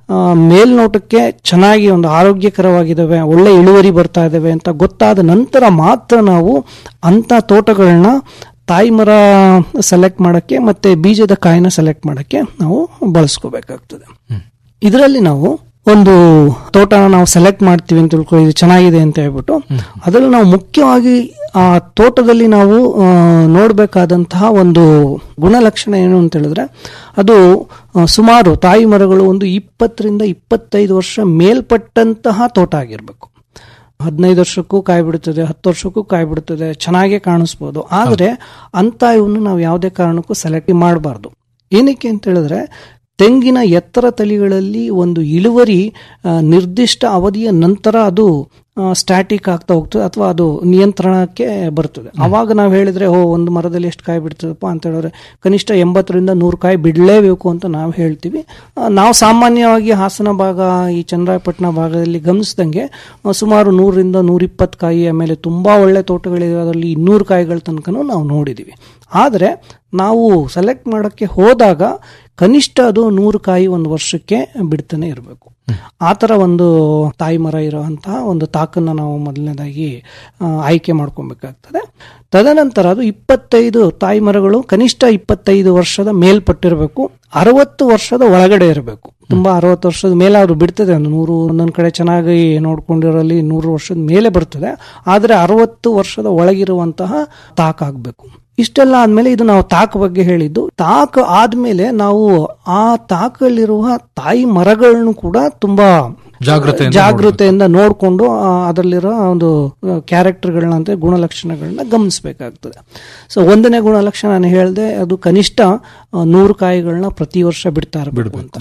ಆ, ಮೇಲ್ನೋಟಕ್ಕೆ ಚೆನ್ನಾಗಿ ಒಂದು ಆರೋಗ್ಯಕರವಾಗಿದ್ದಾವೆ ಒಳ್ಳೆ ಇಳುವರಿ ಬರ್ತಾ ಇದ್ದಾವೆ ಅಂತ ಗೊತ್ತಾದ ನಂತರ ಮಾತ್ರ ನಾವು ಅಂತ ತೋಟಗಳನ್ನ ತಾಯಿ ಮರ ಸೆಲೆಕ್ಟ್ ಮಾಡಕ್ಕೆ ಮತ್ತೆ ಬೀಜದ ಕಾಯಿನ ಸೆಲೆಕ್ಟ್ ಮಾಡಕ್ಕೆ ನಾವು ಬಳಸ್ಕೋಬೇಕಾಗ್ತದೆ ಇದರಲ್ಲಿ ನಾವು ಒಂದು ತೋಟನ ನಾವು ಸೆಲೆಕ್ಟ್ ಮಾಡ್ತೀವಿ ಅಂತ ತಿಳ್ಕೊಳ್ಳಿ ಇದು ಚೆನ್ನಾಗಿದೆ ಅಂತ ಹೇಳ್ಬಿಟ್ಟು ಅದರಲ್ಲಿ ನಾವು ಮುಖ್ಯವಾಗಿ ಆ ತೋಟದಲ್ಲಿ ನಾವು ಆ, ನೋಡ್ಬೇಕಾದಂತಹ ಒಂದು ಗುಣಲಕ್ಷಣ ಏನು ಅಂತ ಹೇಳಿದ್ರೆ ಅದು ಆ, ಸುಮಾರು ತಾಯಿ ಮರಗಳು ಒಂದು ಇಪ್ಪತ್ತರಿಂದ ಇಪ್ಪತ್ತೈದು ವರ್ಷ ಮೇಲ್ಪಟ್ಟಂತಹ ತೋಟ ಆಗಿರ್ಬೇಕು ಹದಿನೈದು ವರ್ಷಕ್ಕೂ ಕಾಯಿ ಬಿಡುತ್ತದೆ ಹತ್ತು ವರ್ಷಕ್ಕೂ ಕಾಯಿ ಬಿಡುತ್ತದೆ ಚೆನ್ನಾಗೇ ಕಾಣಿಸ್ಬೋದು ಆದರೆ ಅಂತ ಇವನ್ನು ನಾವು ಯಾವುದೇ ಕಾರಣಕ್ಕೂ ಸೆಲೆಕ್ಟ್ ಮಾಡಬಾರ್ದು ಏನಕ್ಕೆ ಅಂತ ಹೇಳಿದ್ರೆ ತೆಂಗಿನ ಎತ್ತರ ತಳಿಗಳಲ್ಲಿ ಒಂದು ಇಳುವರಿ ಆ, ನಿರ್ದಿಷ್ಟ ಅವಧಿಯ ನಂತರ ಅದು ಸ್ಟ್ಯಾಟಿಕ್ ಆಗ್ತಾ ಹೋಗ್ತದೆ ಅಥವಾ ಅದು ನಿಯಂತ್ರಣಕ್ಕೆ ಬರ್ತದೆ ಅವಾಗ ನಾವು ಹೇಳಿದ್ರೆ ಓ ಒಂದು ಮರದಲ್ಲಿ ಎಷ್ಟು ಕಾಯಿ ಬಿಡ್ತದಪ್ಪ ಅಂತ ಹೇಳಿದ್ರೆ ಕನಿಷ್ಠ ಎಂಬತ್ತರಿಂದ ನೂರು ಕಾಯಿ ಬಿಡಲೇಬೇಕು ಅಂತ ನಾವು ಹೇಳ್ತೀವಿ ಆ, ನಾವು ಸಾಮಾನ್ಯವಾಗಿ ಹಾಸನ ಭಾಗ ಈ ಚನ್ನರಾಯಪಟ್ಟಣ ಭಾಗದಲ್ಲಿ ಗಮನಿಸಿದಂಗೆ ಆ, ಸುಮಾರು ನೂರರಿಂದ ನೂರಿಪ್ಪತ್ತು ಕಾಯಿ ಆಮೇಲೆ ತುಂಬಾ ಒಳ್ಳೆ ತೋಟಗಳಿವೆ ಅದರಲ್ಲಿ ಇನ್ನೂರು ಕಾಯಿಗಳ ತನಕನೂ ನಾವು ನೋಡಿದ್ದೀವಿ ಆದರೆ ನಾವು ಸೆಲೆಕ್ಟ್ ಮಾಡೋಕ್ಕೆ ಹೋದಾಗ ಕನಿಷ್ಠ ಅದು ನೂರು ಕಾಯಿ ಒಂದು ವರ್ಷಕ್ಕೆ ಬಿಡ್ತಾನೆ ಇರಬೇಕು ಆ ಥರ ಒಂದು ತಾಯಿ ಮರ ಇರುವಂತಹ ಒಂದು ತಾಕನ್ನು ನಾವು ಮೊದಲನೇದಾಗಿ ಆ, ಆಯ್ಕೆ ಮಾಡ್ಕೊಬೇಕಾಗ್ತದೆ ತದನಂತರ ಅದು ಇಪ್ಪತ್ತೈದು ತಾಯಿ ಮರಗಳು ಕನಿಷ್ಠ ಇಪ್ಪತ್ತೈದು ವರ್ಷದ ಮೇಲ್ಪಟ್ಟಿರಬೇಕು ಅರವತ್ತು ವರ್ಷದ ಒಳಗಡೆ ಇರಬೇಕು ತುಂಬಾ ಅರವತ್ತು ವರ್ಷದ ಮೇಲೆ ಅದು ಬಿಡ್ತದೆ ಒಂದು ನೂರು ಒಂದೊಂದು ಕಡೆ ಚೆನ್ನಾಗಿ ನೋಡ್ಕೊಂಡಿರೋಲ್ಲಿ ನೂರು ವರ್ಷದ ಮೇಲೆ ಬರ್ತದೆ ಆದರೆ ಅರವತ್ತು ವರ್ಷದ ಒಳಗಿರುವಂತಹ ತಾಕಾಗಬೇಕು ಇಷ್ಟೆಲ್ಲ ಆದ್ಮೇಲೆ ಇದು ನಾವು ತಾಕ್ ಬಗ್ಗೆ ಹೇಳಿದ್ದು ತಾಕ್ ಆದ್ಮೇಲೆ ನಾವು ಆ ತಾಕಲ್ಲಿರುವ ತಾಯಿ ಮರಗಳನ್ನು ಕೂಡ ತುಂಬಾ ಜಾಗೃತೆಯಿಂದ ಜಾಗೃತೆಯಿಂದ ನೋಡಿಕೊಂಡು ಅದರಲ್ಲಿರೋ ಒಂದು ಕ್ಯಾರೆಕ್ಟರ್ಗಳನ್ನ ಅಂದ್ರೆ ಗುಣಲಕ್ಷಣಗಳನ್ನ ಗಮನಿಸಬೇಕಾಗ್ತದೆ ಸೊ ಒಂದನೇ ಗುಣಲಕ್ಷಣ ನಾನು ಹೇಳಿದೆ ಅದು ಕನಿಷ್ಠ ಆ, ನೂರು ಕಾಯಿಗಳನ್ನ ಪ್ರತಿ ವರ್ಷ ಬಿಡ್ತಾ ಇರಬೇಕು ಅಂತ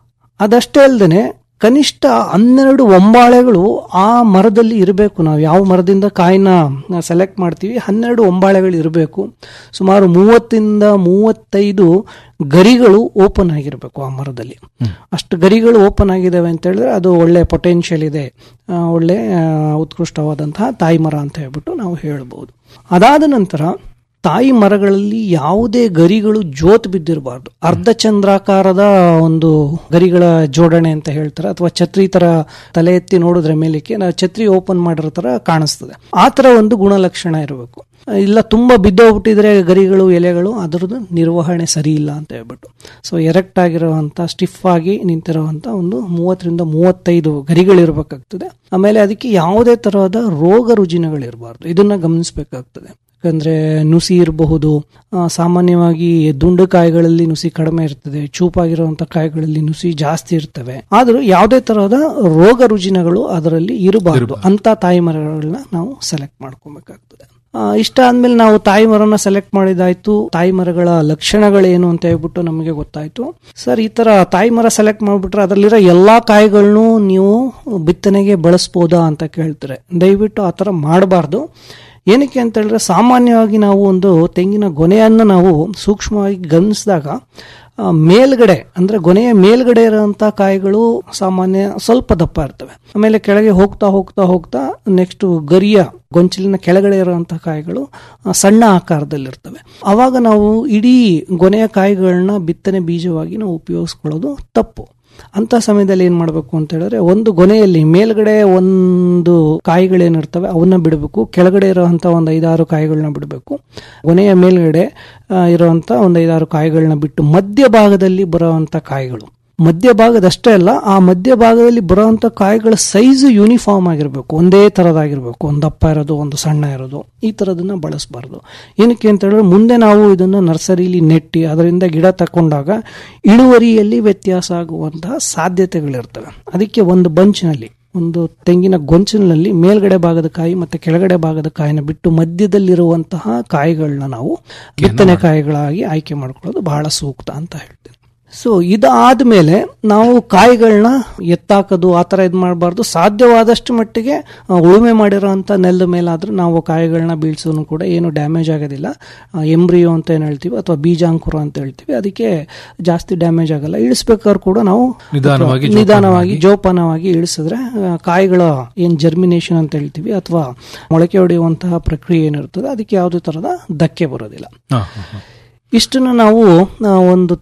ಅದಷ್ಟೇ ಅಲ್ಲದೆ ಕನಿಷ್ಠ ಹನ್ನೆರಡು ಒಂಬಾಳೆಗಳು ಆ ಮರದಲ್ಲಿ ಇರಬೇಕು ನಾವು ಯಾವ ಮರದಿಂದ ಕಾಯಿನ ಸೆಲೆಕ್ಟ್ ಮಾಡ್ತೀವಿ ಹನ್ನೆರಡು ಒಂಬಾಳೆಗಳು ಇರಬೇಕು ಸುಮಾರು ಮೂವತ್ತಿಂದ ಮೂವತ್ತೈದು ಗರಿಗಳು ಓಪನ್ ಆಗಿರಬೇಕು ಆ ಮರದಲ್ಲಿ ಅಷ್ಟು ಗರಿಗಳು ಓಪನ್ ಆಗಿದ್ದಾವೆ ಅಂತ ಹೇಳಿದ್ರೆ ಅದು ಒಳ್ಳೆ ಪೊಟೆನ್ಷಿಯಲ್ ಇದೆ ಆ, ಒಳ್ಳೆ ಆ, ಉತ್ಕೃಷ್ಟವಾದಂತಹ ತಾಯಿ ಮರ ಅಂತ ಹೇಳ್ಬಿಟ್ಟು ನಾವು ಹೇಳ್ಬೋದು ಅದಾದ ನಂತರ ತಾಯಿ ಮರಗಳಲ್ಲಿ ಯಾವುದೇ ಗರಿಗಳು ಜೋತ್ ಬಿದ್ದಿರಬಾರ್ದು ಅರ್ಧ ಚಂದ್ರಾಕಾರದ ಒಂದು ಗರಿಗಳ ಜೋಡಣೆ ಅಂತ ಹೇಳ್ತಾರೆ ಅಥವಾ ಛತ್ರಿ ತರ ತಲೆ ಎತ್ತಿ ನೋಡಿದ್ರೆ ಮೇಲಕ್ಕೆ ನಾವು ಛತ್ರಿ ಓಪನ್ ಮಾಡಿರೋ ತರ ಕಾಣಿಸ್ತದೆ ಆ ತರ ಒಂದು ಗುಣಲಕ್ಷಣ ಇರಬೇಕು ಇಲ್ಲ ತುಂಬಾ ಬಿದ್ದೋಗ್ಬಿಟ್ಟಿದ್ರೆ ಗರಿಗಳು ಎಲೆಗಳು ಅದರದ್ದು ನಿರ್ವಹಣೆ ಸರಿ ಇಲ್ಲ ಅಂತ ಹೇಳ್ಬಿಟ್ಟು ಸೊ ಎರೆಕ್ಟ್ ಆಗಿರುವಂತ ಸ್ಟಿಫ್ ಆಗಿ ನಿಂತಿರುವಂತ ಒಂದು ಮೂವತ್ತರಿಂದ ಮೂವತ್ತೈದು ಗರಿಗಳಿರ್ಬೇಕಾಗ್ತದೆ ಆಮೇಲೆ ಅದಕ್ಕೆ ಯಾವುದೇ ತರಹದ ರೋಗ ರುಜಿನಗಳಿರಬಾರ್ದು ಇದನ್ನ ಗಮನಿಸಬೇಕಾಗ್ತದೆ ಯಾಕಂದ್ರೆ ನುಸಿ ಇರಬಹುದು ಆ, ಸಾಮಾನ್ಯವಾಗಿ ದುಂಡು ಕಾಯಿಗಳಲ್ಲಿ ನುಸಿ ಕಡಿಮೆ ಇರ್ತದೆ ಚೂಪಾಗಿರುವಂತ ಕಾಯಿಗಳಲ್ಲಿ ನುಸಿ ಜಾಸ್ತಿ ಇರ್ತವೆ ಆದ್ರೂ ಯಾವುದೇ ತರಹದ ರೋಗ ರುಜಿನಗಳು ಅದರಲ್ಲಿ ಇರಬಾರ್ದು ಅಂತ ತಾಯಿ ಮರಗಳನ್ನ ನಾವು ಸೆಲೆಕ್ಟ್ ಮಾಡ್ಕೊಬೇಕಾಗ್ತದೆ ಆ, ಇಷ್ಟ ಆದ್ಮೇಲೆ ನಾವು ತಾಯಿ ಮರನ ಸೆಲೆಕ್ಟ್ ಮಾಡಿದಾಯ್ತು ತಾಯಿ ಮರಗಳ ಲಕ್ಷಣಗಳೇನು ಅಂತ ಹೇಳ್ಬಿಟ್ಟು ನಮಗೆ ಗೊತ್ತಾಯ್ತು ಸರ್ ಈ ತರ ತಾಯಿ ಮರ ಸೆಲೆಕ್ಟ್ ಮಾಡ್ಬಿಟ್ರೆ ಅದರಲ್ಲಿರೋ ಎಲ್ಲಾ ಕಾಯಿಗಳನ್ನು ನೀವು ಬಿತ್ತನೆಗೆ ಬಳಸ್ಬೋದಾ ಅಂತ ಕೇಳ್ತಾರೆ ದಯವಿಟ್ಟು ಆ ತರ ಮಾಡಬಾರ್ದು ಏನಕ್ಕೆ ಅಂತ ಹೇಳಿದ್ರೆ ಸಾಮಾನ್ಯವಾಗಿ ನಾವು ಒಂದು ತೆಂಗಿನ ಗೊನೆಯನ್ನು ನಾವು ಸೂಕ್ಷ್ಮವಾಗಿ ಗಮನಿಸಿದಾಗ ಆ, ಮೇಲ್ಗಡೆ ಅಂದ್ರೆ ಗೊನೆಯ ಮೇಲ್ಗಡೆ ಇರುವಂತ ಕಾಯಿಗಳು ಸಾಮಾನ್ಯ ಸ್ವಲ್ಪ ದಪ್ಪ ಇರ್ತವೆ ಆಮೇಲೆ ಕೆಳಗೆ ಹೋಗ್ತಾ ಹೋಗ್ತಾ ಹೋಗ್ತಾ ನೆಕ್ಸ್ಟ್ ಗರಿಯ ಗೊಂಚಲಿನ ಕೆಳಗಡೆ ಇರುವಂತಹ ಕಾಯಿಗಳು ಆ, ಸಣ್ಣ ಆಕಾರದಲ್ಲಿರ್ತವೆ ಅವಾಗ ನಾವು ಇಡೀ ಗೊನೆಯ ಕಾಯಿಗಳನ್ನ ಬಿತ್ತನೆ ಬೀಜವಾಗಿ ನಾವು ಉಪಯೋಗಿಸ್ಕೊಳ್ಳೋದು ತಪ್ಪು ಅಂತ ಸಮಯದಲ್ಲಿ ಏನ್ ಮಾಡಬೇಕು ಅಂತ ಹೇಳಿದ್ರೆ ಒಂದು ಗೊನೆಯಲ್ಲಿ ಮೇಲ್ಗಡೆ ಒಂದು ಕಾಯಿಗಳೇನಿರ್ತವೆ ಅವನ್ನ ಬಿಡಬೇಕು ಕೆಳಗಡೆ ಇರುವಂತ ಒಂದು ಐದಾರು ಕಾಯಿಗಳನ್ನ ಬಿಡಬೇಕು ಗೊನೆಯ ಮೇಲ್ಗಡೆ ಆ, ಇರುವಂತ ಒಂದು ಐದಾರು ಕಾಯಿಗಳನ್ನ ಬಿಟ್ಟು ಮಧ್ಯಭಾಗದಲ್ಲಿ ಬರುವಂತ ಕಾಯಿಗಳು ಮಧ್ಯಭಾಗದಷ್ಟೇ ಅಲ್ಲ ಆ ಮಧ್ಯಭಾಗದಲ್ಲಿ ಬರುವಂತ ಕಾಯಿಗಳ ಸೈಜ್ ಯೂನಿಫಾರ್ಮ್ ಆಗಿರಬೇಕು ಒಂದೇ ತರದಾಗಿರ್ಬೇಕು ಒಂದು ದಪ್ಪ ಇರೋದು ಒಂದು ಸಣ್ಣ ಇರೋದು ಈ ತರದನ್ನ ಬಳಸಬಾರ್ದು ಏನಕ್ಕೆ ಅಂತ ಹೇಳಿದ್ರೆ ಮುಂದೆ ನಾವು ಇದನ್ನ ನರ್ಸರಿಲಿ ನೆಟ್ಟಿ ಅದರಿಂದ ಗಿಡ ತಕೊಂಡಾಗ ಇಳುವರಿಯಲ್ಲಿ ವ್ಯತ್ಯಾಸ ಆಗುವಂತಹ ಸಾಧ್ಯತೆಗಳಿರ್ತವೆ ಅದಕ್ಕೆ ಒಂದು ಬಂಚ್ನಲ್ಲಿ ಒಂದು ತೆಂಗಿನ ಗೊಂಚಿನಲ್ಲಿ ಮೇಲ್ಗಡೆ ಭಾಗದ ಕಾಯಿ ಮತ್ತೆ ಕೆಳಗಡೆ ಭಾಗದ ಕಾಯಿನ ಬಿಟ್ಟು ಮಧ್ಯದಲ್ಲಿರುವಂತಹ ಕಾಯಿಗಳನ್ನ ನಾವು ಬಿತ್ತನೆ ಕಾಯಿಗಳಾಗಿ ಆಯ್ಕೆ ಮಾಡ್ಕೊಳ್ಳೋದು ಬಹಳ ಸೂಕ್ತ ಅಂತ ಹೇಳ್ತೇನೆ ಸೊ ಇದಾದ್ಮೇಲೆ ನಾವು ಕಾಯಿಗಳನ್ನ ಎತ್ತಾಕೋದು ಆ ಥರ ಇದು ಮಾಡಬಾರ್ದು ಸಾಧ್ಯವಾದಷ್ಟು ಮಟ್ಟಿಗೆ ಆ, ಉಳುಮೆ ಮಾಡಿರೋಂಥ ನೆಲದ ಮೇಲಾದ್ರೂ ನಾವು ಕಾಯಿಗಳನ್ನ ಬೀಳ್ಸೋನು ಕೂಡ ಏನು ಡ್ಯಾಮೇಜ್ ಆಗೋದಿಲ್ಲ ಎಂಬ್ರಿಯೋ ಅಂತ ಏನು ಹೇಳ್ತೀವಿ ಅಥವಾ ಬೀಜಾಂಕುರ ಅಂತ ಹೇಳ್ತೀವಿ ಅದಕ್ಕೆ ಜಾಸ್ತಿ ಡ್ಯಾಮೇಜ್ ಆಗಲ್ಲ ಇಳಿಸ್ಬೇಕಾದ್ರೆ ಕೂಡ ನಾವು ನಿಧಾನವಾಗಿ ನಿಧಾನವಾಗಿ ಜೋಪಾನವಾಗಿ ಇಳಿಸಿದ್ರೆ ಆ, ಕಾಯಿಗಳ ಏನ್ ಜರ್ಮಿನೇಷನ್ ಅಂತ ಹೇಳ್ತೀವಿ ಅಥವಾ ಮೊಳಕೆ ಹೊಡೆಯುವಂತಹ ಪ್ರಕ್ರಿಯೆ ಏನಿರ್ತದೆ ಅದಕ್ಕೆ ಯಾವುದೇ ತರಹದ ಧಕ್ಕೆ ಬರೋದಿಲ್ಲ ಹಾ, ಹಾ, ಹಾ. ಇಷ್ಟನ್ನು ನಾವು ಆ, ಒಂದು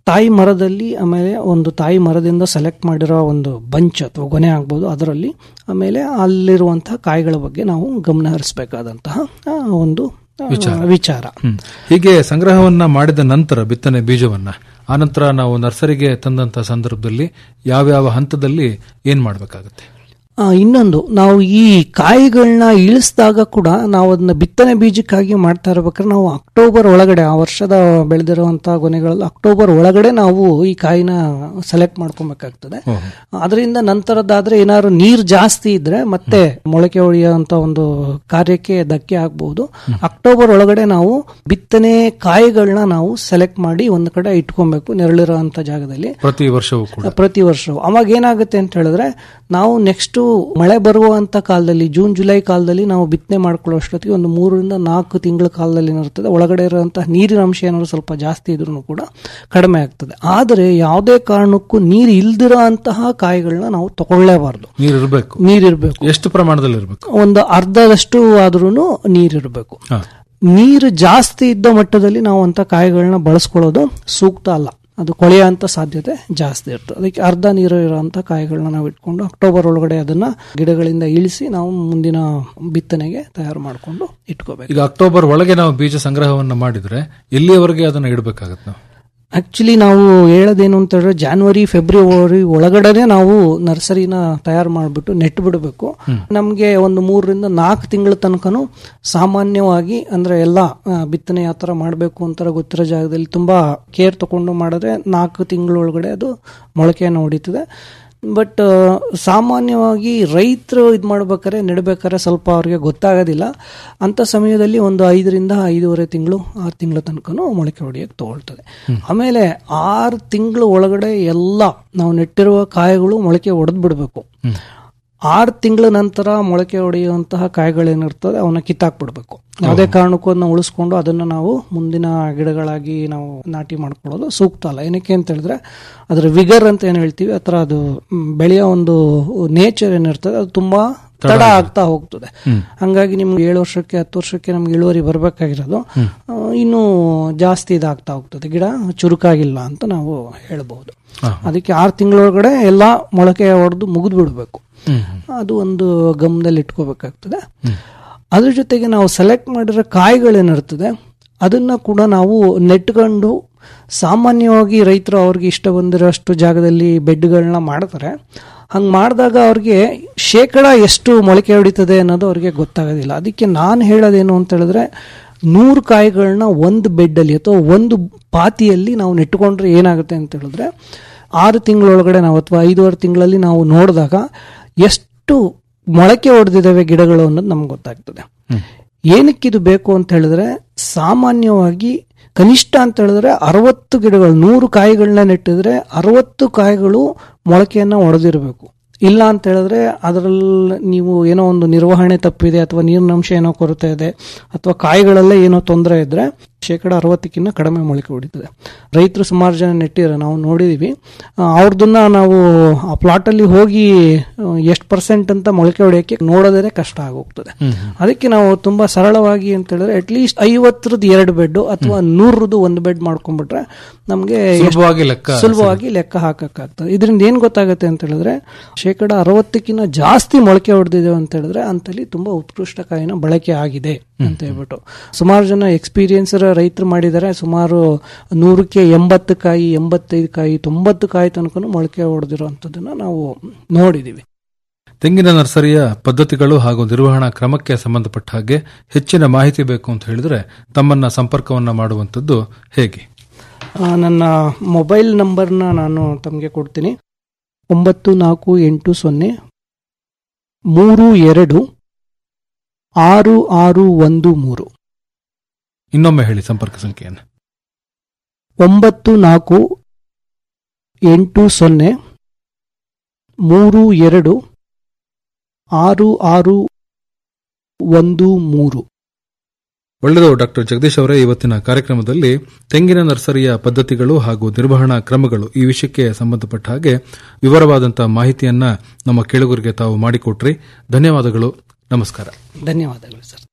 ತಾಯಿ ಮರದಲ್ಲಿ ಆಮೇಲೆ ಒಂದು ತಾಯಿ ಮರದಿಂದ ಸೆಲೆಕ್ಟ್ ಮಾಡಿರೋ ಒಂದು ಬಂಚ್ ಅಥವಾ ಗೊನೆ ಆಗ್ಬೋದು ಅದರಲ್ಲಿ ಆಮೇಲೆ ಅಲ್ಲಿರುವಂತಹ ಕಾಯಿಗಳ ಬಗ್ಗೆ ನಾವು ಗಮನ ಹರಿಸಬೇಕಾದಂತಹ ಆ, ಒಂದು ಆ, ವಿಚಾರ ಹ್ಮ್. ಹೀಗೆ ಸಂಗ್ರಹವನ್ನ ಮಾಡಿದ ನಂತರ ಬಿತ್ತನೆ ಬೀಜವನ್ನ ಆನಂತರ ನಾವು ನರ್ಸರಿಗೆ ತಂದಂತ ಸಂದರ್ಭದಲ್ಲಿ ಯಾವ್ಯಾವ ಹಂತದಲ್ಲಿ ಏನ್ ಮಾಡಬೇಕಾಗುತ್ತೆ ಆ, ಇನ್ನೊಂದು ನಾವು ಈ ಕಾಯಿಗಳನ್ನ ಇಳಿಸಿದಾಗ ಕೂಡ ನಾವು ಅದನ್ನ ಬಿತ್ತನೆ ಬೀಜಕ್ಕಾಗಿ ಮಾಡ್ತಾ ಇರ್ಬೇಕಾದ್ರೆ ನಾವು ಅಕ್ಟೋಬರ್ ಒಳಗಡೆ ಆ ವರ್ಷದ ಬೆಳೆದಿರುವಂತಹ ಗೊನೆಗಳಲ್ಲಿ ಅಕ್ಟೋಬರ್ ಒಳಗಡೆ ನಾವು ಈ ಕಾಯಿನ ಸೆಲೆಕ್ಟ್ ಮಾಡ್ಕೊಬೇಕಾಗ್ತದೆ ಅದರಿಂದ ನಂತರದಾದ್ರೆ ಏನಾದ್ರು ನೀರು ಜಾಸ್ತಿ ಇದ್ರೆ ಮತ್ತೆ ಮೊಳಕೆ ಹೊಡೆಯುವಂತ ಒಂದು ಕಾರ್ಯಕ್ಕೆ ಧಕ್ಕೆ ಆಗಬಹುದು ಅಕ್ಟೋಬರ್ ಒಳಗಡೆ ನಾವು ಬಿತ್ತನೆ ಕಾಯಿಗಳನ್ನ ನಾವು ಸೆಲೆಕ್ಟ್ ಮಾಡಿ ಒಂದು ಕಡೆ ಇಟ್ಕೊಬೇಕು ನೆರಳಿರುವಂತ ಜಾಗದಲ್ಲಿ ಪ್ರತಿ ವರ್ಷವೂ ಕೂಡ ಪ್ರತಿ ವರ್ಷ ಅವಾಗ ಏನಾಗುತ್ತೆ ಅಂತ ಹೇಳಿದ್ರೆ ನಾವು ನೆಕ್ಸ್ಟ್ ಮಳೆ ಬರುವಂತ ಕಾಲದಲ್ಲಿ ಜೂನ್ ಜುಲೈ ಕಾಲದಲ್ಲಿ ನಾವು ಬಿತ್ತನೆ ಮಾಡ್ಕೊಳ್ಳೋ ಅಷ್ಟೊತ್ತಿಗೆ ಒಂದು ಮೂರರಿಂದ ನಾಲ್ಕು ತಿಂಗಳ ಕಾಲದಲ್ಲಿ ಏನಿರ್ತದೆ ಒಳಗಡೆ ಇರುವಂತಹ ನೀರಿನ ಅಂಶ ಏನಾದ್ರು ಸ್ವಲ್ಪ ಜಾಸ್ತಿ ಇದ್ರೂ ಕೂಡ ಕಡಿಮೆ ಆಗ್ತದೆ ಆದರೆ ಯಾವುದೇ ಕಾರಣಕ್ಕೂ ನೀರು ಇಲ್ದಿರೋ ಅಂತಹ ಕಾಯಿಗಳನ್ನ ನಾವು ತಗೊಳ್ಳೇಬಾರ್ದು ನೀರು ಇರಬೇಕು ನೀರಿರ್ಬೇಕು ಎಷ್ಟು ಪ್ರಮಾಣದಲ್ಲಿ ಇರಬೇಕು ಒಂದು ಅರ್ಧದಷ್ಟು ಆದ್ರೂ ನೀರಿರಬೇಕು ಹಾ. ನೀರು ಜಾಸ್ತಿ ಇದ್ದ ಮಟ್ಟದಲ್ಲಿ ನಾವು ಅಂತ ಕಾಯಿಗಳನ್ನ ಬಳಸ್ಕೊಳ್ಳೋದು ಸೂಕ್ತ ಅಲ್ಲ ಅದು ಕೊಳೆಯುವಂತ ಸಾಧ್ಯತೆ ಜಾಸ್ತಿ ಇರ್ತದೆ ಅದಕ್ಕೆ ಅರ್ಧ ನೀರು ಇರುವಂತ ಕಾಯಿಗಳನ್ನ ನಾವು ಇಟ್ಕೊಂಡು ಅಕ್ಟೋಬರ್ ಒಳಗಡೆ ಅದನ್ನ ಗಿಡಗಳಿಂದ ಇಳಿಸಿ ನಾವು ಮುಂದಿನ ಬಿತ್ತನೆಗೆ ತಯಾರು ಮಾಡಿಕೊಂಡು ಇಟ್ಕೋಬೇಕು ಈಗ ಅಕ್ಟೋಬರ್ ಒಳಗೆ ನಾವು ಬೀಜ ಸಂಗ್ರಹವನ್ನ ಮಾಡಿದ್ರೆ ಎಲ್ಲಿಯವರೆಗೆ ಅದನ್ನ ಇಡಬೇಕಾಗತ್ತೆ ನಾವು ಆಕ್ಚುಲಿ ನಾವು ಹೇಳೋದೇನು ಅಂತ ಹೇಳಿದ್ರೆ ಜಾನ್ವರಿ ಫೆಬ್ರವರಿ ಒಳಗಡೆನೆ ನಾವು ನರ್ಸರಿನ ತಯಾರು ಮಾಡಿಬಿಟ್ಟು ನೆಟ್ ಬಿಡಬೇಕು ನಮಗೆ ಒಂದು ಮೂರರಿಂದ ನಾಲ್ಕು ತಿಂಗಳ ತನಕನು ಸಾಮಾನ್ಯವಾಗಿ ಅಂದ್ರೆ ಎಲ್ಲ ಆ, ಬಿತ್ತನೆ ಯಾವ ಥರ ಮಾಡಬೇಕು ಅಂತ ಗೊತ್ತಿರೋ ಜಾಗದಲ್ಲಿ ತುಂಬಾ ಕೇರ್ ತಗೊಂಡು ಮಾಡಿದ್ರೆ ನಾಲ್ಕು ತಿಂಗಳ ಒಳಗಡೆ ಅದು ಮೊಳಕೆಯನ್ನು ಹೊಡಿತದೆ ಬಟ್ ಸಾಮಾನ್ಯವಾಗಿ ರೈತರು ಇದು ಮಾಡ್ಬೇಕಾದ್ರೆ ನೆಡ್ಬೇಕಾದ್ರೆ ಸ್ವಲ್ಪ ಅವ್ರಿಗೆ ಗೊತ್ತಾಗೋದಿಲ್ಲ ಅಂತ ಸಮಯದಲ್ಲಿ ಒಂದು ಐದರಿಂದ ಐದೂವರೆ ತಿಂಗಳು ಆರು ತಿಂಗಳ ತನಕನೂ ಮೊಳಕೆ ಹೊಡೆಯಕ್ಕೆ ತಗೊಳ್ತದೆ ಆಮೇಲೆ ಆರು ತಿಂಗಳು ಒಳಗಡೆ ಎಲ್ಲ ನಾವು ನೆಟ್ಟಿರುವ ಕಾಯಿಗಳು ಮೊಳಕೆ ಹೊಡೆದ್ ಬಿಡಬೇಕು ಆರು ತಿಂಗಳ ನಂತರ ಮೊಳಕೆ ಹೊಡೆಯುವಂತಹ ಕಾಯಿಗಳೇನಿರ್ತದೆ ಅವನ್ನ ಕಿತ್ತಾಕ್ಬಿಡ್ಬೇಕು ಯಾವುದೇ ಕಾರಣಕ್ಕೂ ಅದನ್ನ ಉಳಿಸ್ಕೊಂಡು ಅದನ್ನ ನಾವು ಮುಂದಿನ ಗಿಡಗಳಾಗಿ ನಾವು ನಾಟಿ ಮಾಡ್ಕೊಳ್ಳೋದು ಸೂಕ್ತ ಅಲ್ಲ ಏನಕ್ಕೆ ಅಂತ ಹೇಳಿದ್ರೆ ಅದರ ವಿಗರ್ ಅಂತ ಏನ್ ಹೇಳ್ತೀವಿ ಅಥವಾ ಅದು ಮ್, ಬೆಳೆಯೋ ಒಂದು ನೇಚರ್ ಏನಿರ್ತದೆ ಅದು ತುಂಬಾ ತಡ ಆಗ್ತಾ ಹೋಗ್ತದೆ ಹಂಗಾಗಿ ನಿಮ್ಗೆ ಏಳು ವರ್ಷಕ್ಕೆ ಹತ್ತು ವರ್ಷಕ್ಕೆ ನಮ್ಗೆ ಇಳುವರಿ ಬರಬೇಕಾಗಿರೋದು ಆ, ಇನ್ನೂ ಜಾಸ್ತಿ ಇದಾಗ್ತಾ ಹೋಗ್ತದೆ ಗಿಡ ಚುರುಕಾಗಿಲ್ಲ ಅಂತ ನಾವು ಹೇಳ್ಬಹುದು ಅದಕ್ಕೆ ಆರು ತಿಂಗಳೊಳಗಡೆ ಎಲ್ಲ ಮೊಳಕೆ ಹೊಡೆದು ಮುಗಿದು ಬಿಡಬೇಕು ಅದು ಒಂದು ಗಮನದಲ್ಲಿ ಇಟ್ಕೋಬೇಕಾಗ್ತದೆ ಅದ್ರ ಜೊತೆಗೆ ನಾವು ಸೆಲೆಕ್ಟ್ ಮಾಡಿರೋ ಕಾಯಿಗಳೇನಿರ್ತದೆ ಅದನ್ನ ಕೂಡ ನಾವು ನೆಟ್ಕೊಂಡು ಸಾಮಾನ್ಯವಾಗಿ ರೈತರು ಅವ್ರಿಗೆ ಇಷ್ಟ ಬಂದಿರೋಷ್ಟು ಜಾಗದಲ್ಲಿ ಬೆಡ್ಗಳನ್ನ ಮಾಡ್ತಾರೆ ಹಂಗೆ ಮಾಡಿದಾಗ ಅವ್ರಿಗೆ ಶೇಕಡ ಎಷ್ಟು ಮೊಳಕೆ ಹೊಡಿತದೆ ಅನ್ನೋದು ಅವ್ರಿಗೆ ಗೊತ್ತಾಗೋದಿಲ್ಲ ಅದಕ್ಕೆ ನಾನು ಹೇಳೋದೇನು ಅಂತ ಹೇಳಿದ್ರೆ ನೂರು ಕಾಯಿಗಳನ್ನ ಒಂದು ಬೆಡ್ಡಲ್ಲಿ ಅಥವಾ ಒಂದು ಪಾತಿಯಲ್ಲಿ ನಾವು ನೆಟ್ಕೊಂಡ್ರೆ ಏನಾಗುತ್ತೆ ಅಂತ ಹೇಳಿದ್ರೆ ಆರು ತಿಂಗಳೊಳಗಡೆ ನಾವು ಅಥವಾ ಐದೂವರೆ ತಿಂಗಳಲ್ಲಿ ನಾವು ನೋಡಿದಾಗ ಎಷ್ಟು ಮೊಳಕೆ ಹೊಡೆದಿದ್ದಾವೆ ಗಿಡಗಳು ಅನ್ನೋದು ನಮ್ಗೆ ಗೊತ್ತಾಗ್ತದೆ ಏನಕ್ಕಿದು ಬೇಕು ಅಂತ ಹೇಳಿದ್ರೆ ಸಾಮಾನ್ಯವಾಗಿ ಕನಿಷ್ಠ ಅಂತ ಹೇಳಿದ್ರೆ ಅರವತ್ತು ಗಿಡಗಳು ನೂರು ಕಾಯಿಗಳನ್ನ ನೆಟ್ಟಿದ್ರೆ ಅರವತ್ತು ಕಾಯಿಗಳು ಮೊಳಕೆಯನ್ನ ಹೊಡೆದಿರಬೇಕು ಇಲ್ಲ ಅಂತ ಹೇಳಿದ್ರೆ ಅದರಲ್ಲಿ ನೀವು ಏನೋ ಒಂದು ನಿರ್ವಹಣೆ ತಪ್ಪಿದೆ ಅಥವಾ ನೀರಿನ ಅಂಶ ಏನೋ ಕೊರತೆ ಇದೆ ಅಥವಾ ಕಾಯಿಗಳಲ್ಲೇ ಏನೋ ತೊಂದರೆ ಇದ್ರೆ ಶೇಕಡ ಅರವತ್ತಕ್ಕಿಂತ ಕಡಿಮೆ ಮೊಳಕೆ ಹೊಡಿತದೆ ರೈತರು ಸುಮಾರು ಜನ ನೆಟ್ಟಿದ್ದಾರೆ ನಾವು ನೋಡಿದೀವಿ ಆ, ಅವ್ರದನ್ನ ನಾವು ಆ ಪ್ಲಾಟಲ್ಲಿ ಹೋಗಿ ಎಷ್ಟು ಪರ್ಸೆಂಟ್ ಅಂತ ಮೊಳಕೆ ಹೊಡೆಯಕ್ಕೆ ನೋಡೋದೇ ಕಷ್ಟ ಆಗೋಗ್ತದೆ ಅದಕ್ಕೆ ನಾವು ತುಂಬಾ ಸರಳವಾಗಿ ಅಂತ ಹೇಳಿದ್ರೆ ಅಟ್ಲೀಸ್ಟ್ ಐವತ್ತರದ್ದು ಎರಡು ಬೆಡ್ ಅಥವಾ ನೂರದ್ದು ಒಂದು ಬೆಡ್ ಮಾಡ್ಕೊಂಡ್ಬಿಟ್ರೆ ನಮಗೆ ಸುಲಭವಾಗಿ ಲೆಕ್ಕ ಸುಲಭವಾಗಿ ಲೆಕ್ಕ ಹಾಕಕ್ಕಾಗ್ತದೆ ಇದರಿಂದ ಏನ್ ಗೊತ್ತಾಗುತ್ತೆ ಅಂತ ಹೇಳಿದ್ರೆ ಶೇಕಡ ಅರವತ್ತಕ್ಕಿಂತ ಜಾಸ್ತಿ ಮೊಳಕೆ ಹೊಡೆದಿದೆ ಅಂತ ಹೇಳಿದ್ರೆ ಅಂತಲ್ಲಿ ತುಂಬಾ ಉತ್ಕೃಷ್ಟ ಕಾಯಿನ ಬಳಕೆ ಆಗಿದೆ ಅಂತ ಹೇಳ್ಬಿಟ್ಟು ಸುಮಾರು ಜನ ಎಕ್ಸ್ಪೀರಿಯನ್ಸ್ ರೈತರು ಮಾಡಿದ್ದಾರೆ ಸುಮಾರು ನೂರಕ್ಕೆ ಎಂಬತ್ತು ಕಾಯಿ ಎಂಬತ್ತೈದು ಕಾಯಿ ತೊಂಬತ್ತು ಕಾಯಿ ತನಕ ಮೊಳಕೆ ಹೊಡೆದಿರುವಂತದನ್ನ ನಾವು ನೋಡಿದೀವಿ ತೆಂಗಿನ ನರ್ಸರಿಯ ಪದ್ಧತಿಗಳು ಹಾಗೂ ನಿರ್ವಹಣಾ ಕ್ರಮಕ್ಕೆ ಸಂಬಂಧಪಟ್ಟ ಹಾಗೆ ಹೆಚ್ಚಿನ ಮಾಹಿತಿ ಬೇಕು ಅಂತ ಹೇಳಿದ್ರೆ ತಮ್ಮನ್ನ ಸಂಪರ್ಕವನ್ನ ಮಾಡುವಂತದ್ದು ಹೇಗೆ ಆ, ನನ್ನ ಮೊಬೈಲ್ ನಂಬರ್ನ ನಾನು ತಮಗೆ ಕೊಡ್ತೀನಿ ಒಂಬತ್ತು ನಾಲ್ಕು ಎಂಟು ಸೊನ್ನೆ ಮೂರು ಎರಡು ಆರು ಆರು ಒಂದು ಮೂರು ಇನ್ನೊಮ್ಮೆ ಹೇಳಿ ಸಂಪರ್ಕ ಸಂಖ್ಯೆಯನ್ನು ಒಂಬತ್ತು ನಾಲ್ಕು ಎಂಟು ಸೊನ್ನೆ ಮೂರು ಎರಡು ಆರು ಆರು ಒಂದು ಮೂರು ಒಳ್ಳೆಯದು ಡಾಕ್ಟರ್ ಜಗದೀಶ್ ಅವರೇ ಇವತ್ತಿನ ಕಾರ್ಯಕ್ರಮದಲ್ಲಿ ತೆಂಗಿನ ನರ್ಸರಿಯ ಪದ್ಧತಿಗಳು ಹಾಗೂ ನಿರ್ವಹಣಾ ಕ್ರಮಗಳು ಈ ವಿಷಯಕ್ಕೆ ಸಂಬಂಧಪಟ್ಟ ಹಾಗೆ ವಿವರವಾದಂತಹ ಮಾಹಿತಿಯನ್ನ ನಮ್ಮ ಕೇಳುಗರಿಗೆ ತಾವು ಮಾಡಿಕೊಟ್ರಿ ಧನ್ಯವಾದಗಳು ನಮಸ್ಕಾರ ಧನ್ಯವಾದಗಳು ಸರ್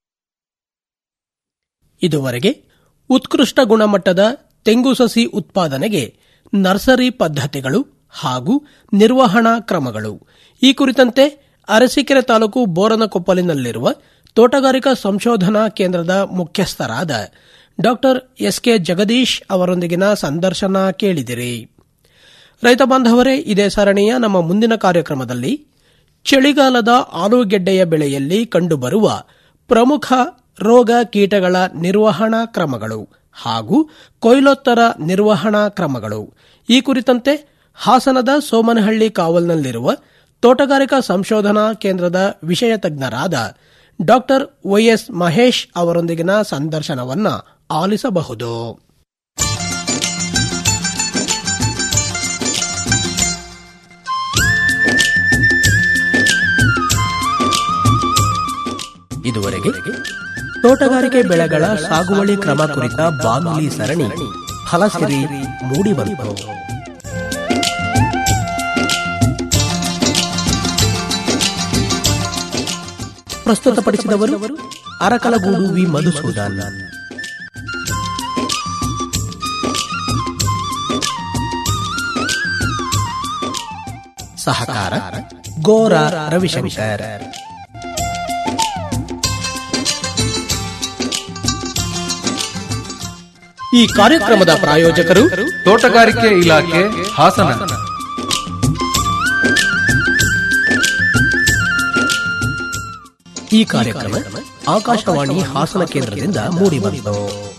ಇದುವರೆಗೆ ಉತ್ಕೃಷ್ಟ ಗುಣಮಟ್ಟದ ತೆಂಗು ಸಸಿ ಉತ್ಪಾದನೆಗೆ ನರ್ಸರಿ ಪದ್ಧತಿಗಳು ಹಾಗೂ ನಿರ್ವಹಣಾ ಕ್ರಮಗಳು ಈ ಕುರಿತಂತೆ ಅರಸೀಕೆರೆ ತಾಲೂಕು ಬೋರನಕೊಪ್ಪಲಿನಲ್ಲಿರುವ ತೋಟಗಾರಿಕಾ ಸಂಶೋಧನಾ ಕೇಂದ್ರದ ಮುಖ್ಯಸ್ಥರಾದ ಡಾಕ್ಟರ್ ಎಸ್ ಕೆ ಜಗದೀಶ್ ಅವರೊಂದಿಗಿನ ಸಂದರ್ಶನ ಕೇಳಿದಿರಿ ರೈತ ಬಾಂಧವರೇ ಇದೇ ಸರಣಿಯ ನಮ್ಮ ಮುಂದಿನ ಕಾರ್ಯಕ್ರಮದಲ್ಲಿ ಚಳಿಗಾಲದ ಆಲೂಗೆಡ್ಡೆಯ ಬೆಳೆಯಲ್ಲಿ ಕಂಡುಬರುವ ಪ್ರಮುಖ ರೋಗ ಕೀಟಗಳ ನಿರ್ವಹಣಾ ಕ್ರಮಗಳು ಹಾಗೂ ಕೊಯ್ಲೋತ್ತರ ನಿರ್ವಹಣಾ ಕ್ರಮಗಳು ಈ ಕುರಿತಂತೆ ಹಾಸನದ ಸೋಮನಹಳ್ಳಿ ಕಾವಲ್ನಲ್ಲಿರುವ ತೋಟಗಾರಿಕಾ ಸಂಶೋಧನಾ ಕೇಂದ್ರದ ವಿಷಯ ತಜ್ಞರಾದ ಡಾಕ್ಟರ್ ವೈಎಸ್ ಮಹೇಶ್ ಅವರೊಂದಿಗಿನ ಸಂದರ್ಶನವನ್ನ ಆಲಿಸಬಹುದು ಇದುವರೆಗೆ ತೋಟಗಾರಿಕೆ ಬೆಳೆಗಳ ಸಾಗುವಳಿ ಕ್ರಮ ಕುರಿತ ಬಾನುಲಿ ಸರಣಿ ಫಲಸಿರಿ ಮೂಡಿಬಂತು ಪ್ರಸ್ತುತಪಡಿಸಿದವರು ಅರಕಲಗೂಡು ವಿ ಮಧುಸೂದನ್ ಸಹಕಾರ ಗೋರ ರವಿಶಂಕರ್ ಈ ಕಾರ್ಯಕ್ರಮದ ಪ್ರಾಯೋಜಕರು ತೋಟಗಾರಿಕೆ ಇಲಾಖೆ ಹಾಸನ ಈ ಕಾರ್ಯಕ್ರಮ ಆಕಾಶವಾಣಿ ಹಾಸನ ಕೇಂದ್ರದಿಂದ ಮೂಡಿಬಂತು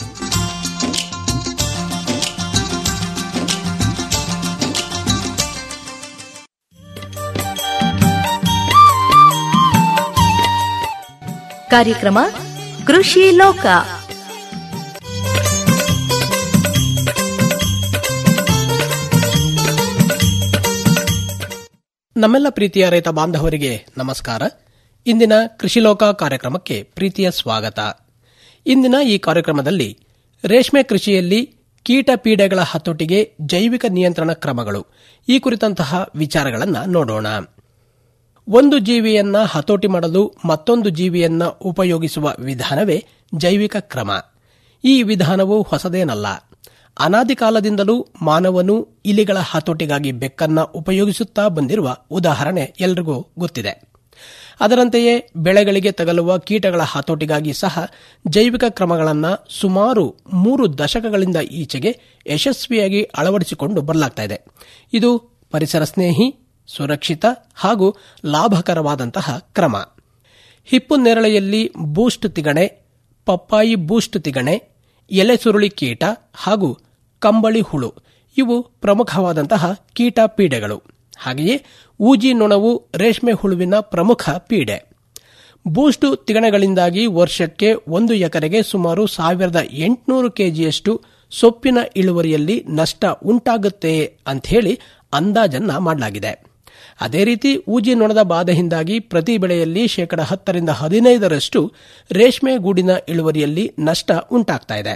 ಕಾರ್ಯಕ್ರಮ ಕೃಷಿ ಲೋಕ ನಮ್ಮೆಲ್ಲ ಪ್ರೀತಿಯ ರೈತ ಬಾಂಧವರಿಗೆ ನಮಸ್ಕಾರ ಇಂದಿನ ಕೃಷಿ ಲೋಕ ಕಾರ್ಯಕ್ರಮಕ್ಕೆ ಪ್ರೀತಿಯ ಸ್ವಾಗತ ಇಂದಿನ ಈ ಕಾರ್ಯಕ್ರಮದಲ್ಲಿ ರೇಷ್ಮೆ ಕೃಷಿಯಲ್ಲಿ ಕೀಟ ಪೀಡೆಗಳ ಹತೋಟಿಗೆ ಜೈವಿಕ ನಿಯಂತ್ರಣ ಕ್ರಮಗಳು ಈ ಕುರಿತಂತಹ ವಿಚಾರಗಳನ್ನು ನೋಡೋಣ ಒಂದು ಜೀವಿಯನ್ನ ಹತೋಟಿ ಮಾಡಲು ಮತ್ತೊಂದು ಜೀವಿಯನ್ನ ಉಪಯೋಗಿಸುವ ವಿಧಾನವೇ ಜೈವಿಕ ಕ್ರಮ ಈ ವಿಧಾನವು ಹೊಸದೇನಲ್ಲ ಅನಾದಿ ಕಾಲದಿಂದಲೂ ಮಾನವನು ಇಲಿಗಳ ಹತೋಟಿಗಾಗಿ ಬೆಕ್ಕನ್ನ ಉಪಯೋಗಿಸುತ್ತಾ ಬಂದಿರುವ ಉದಾಹರಣೆ ಎಲ್ರಿಗೂ ಗೊತ್ತಿದೆ ಅದರಂತೆಯೇ ಬೆಳೆಗಳಿಗೆ ತಗಲುವ ಕೀಟಗಳ ಹತೋಟಿಗಾಗಿ ಸಹ ಜೈವಿಕ ಕ್ರಮಗಳನ್ನು ಸುಮಾರು ಮೂರು ದಶಕಗಳಿಂದ ಈಚೆಗೆ ಯಶಸ್ವಿಯಾಗಿ ಅಳವಡಿಸಿಕೊಂಡು ಬರಲಾಗ್ತಾ ಇದೆ ಇದು ಪರಿಸರ ಸ್ನೇಹಿ ಸುರಕ್ಷಿತ ಹಾಗೂ ಲಾಭಕರವಾದಂತಹ ಕ್ರಮ ಹಿಪ್ಪು ನೇರಳೆಯಲ್ಲಿ ಬೂಸ್ಟ್ ತಿಗಣೆ ಪಪ್ಪಾಯಿ ಬೂಸ್ಟ್ ತಿಗಣೆ ಎಲೆ ಸುರುಳಿ ಕೀಟ ಹಾಗೂ ಕಂಬಳಿ ಹುಳು ಇವು ಪ್ರಮುಖವಾದಂತಹ ಕೀಟ ಪೀಡೆಗಳು ಹಾಗೆಯೇ ಊಜಿ ನೊಣವು ರೇಷ್ಮೆ ಹುಳುವಿನ ಪ್ರಮುಖ ಪೀಡೆ ಬೂಸ್ಟು ತಿಗಣೆಗಳಿಂದಾಗಿ ವರ್ಷಕ್ಕೆ ಒಂದು ಎಕರೆಗೆ ಸುಮಾರು ಸಾವಿರದ ಎಂಟುನೂರು ಕೆಜಿಯಷ್ಟು ಸೊಪ್ಪಿನ ಇಳುವರಿಯಲ್ಲಿ ನಷ್ಟ ಉಂಟಾಗುತ್ತೆ ಅಂಥೇಳಿ ಅಂದಾಜನ್ನ ಮಾಡಲಾಗಿದೆ ಅದೇ ರೀತಿ ಊಜಿ ನೊಣದ ಬಾಧೆಯಿಂದಾಗಿ ಪ್ರತಿ ಬೆಳೆಯಲ್ಲಿ ಶೇಕಡ ಹತ್ತರಿಂದ ಹದಿನೈದರಷ್ಟು ರೇಷ್ಮೆ ಗೂಡಿನ ಇಳುವರಿಯಲ್ಲಿ ನಷ್ಟ ಉಂಟಾಗ್ತಾ ಇದೆ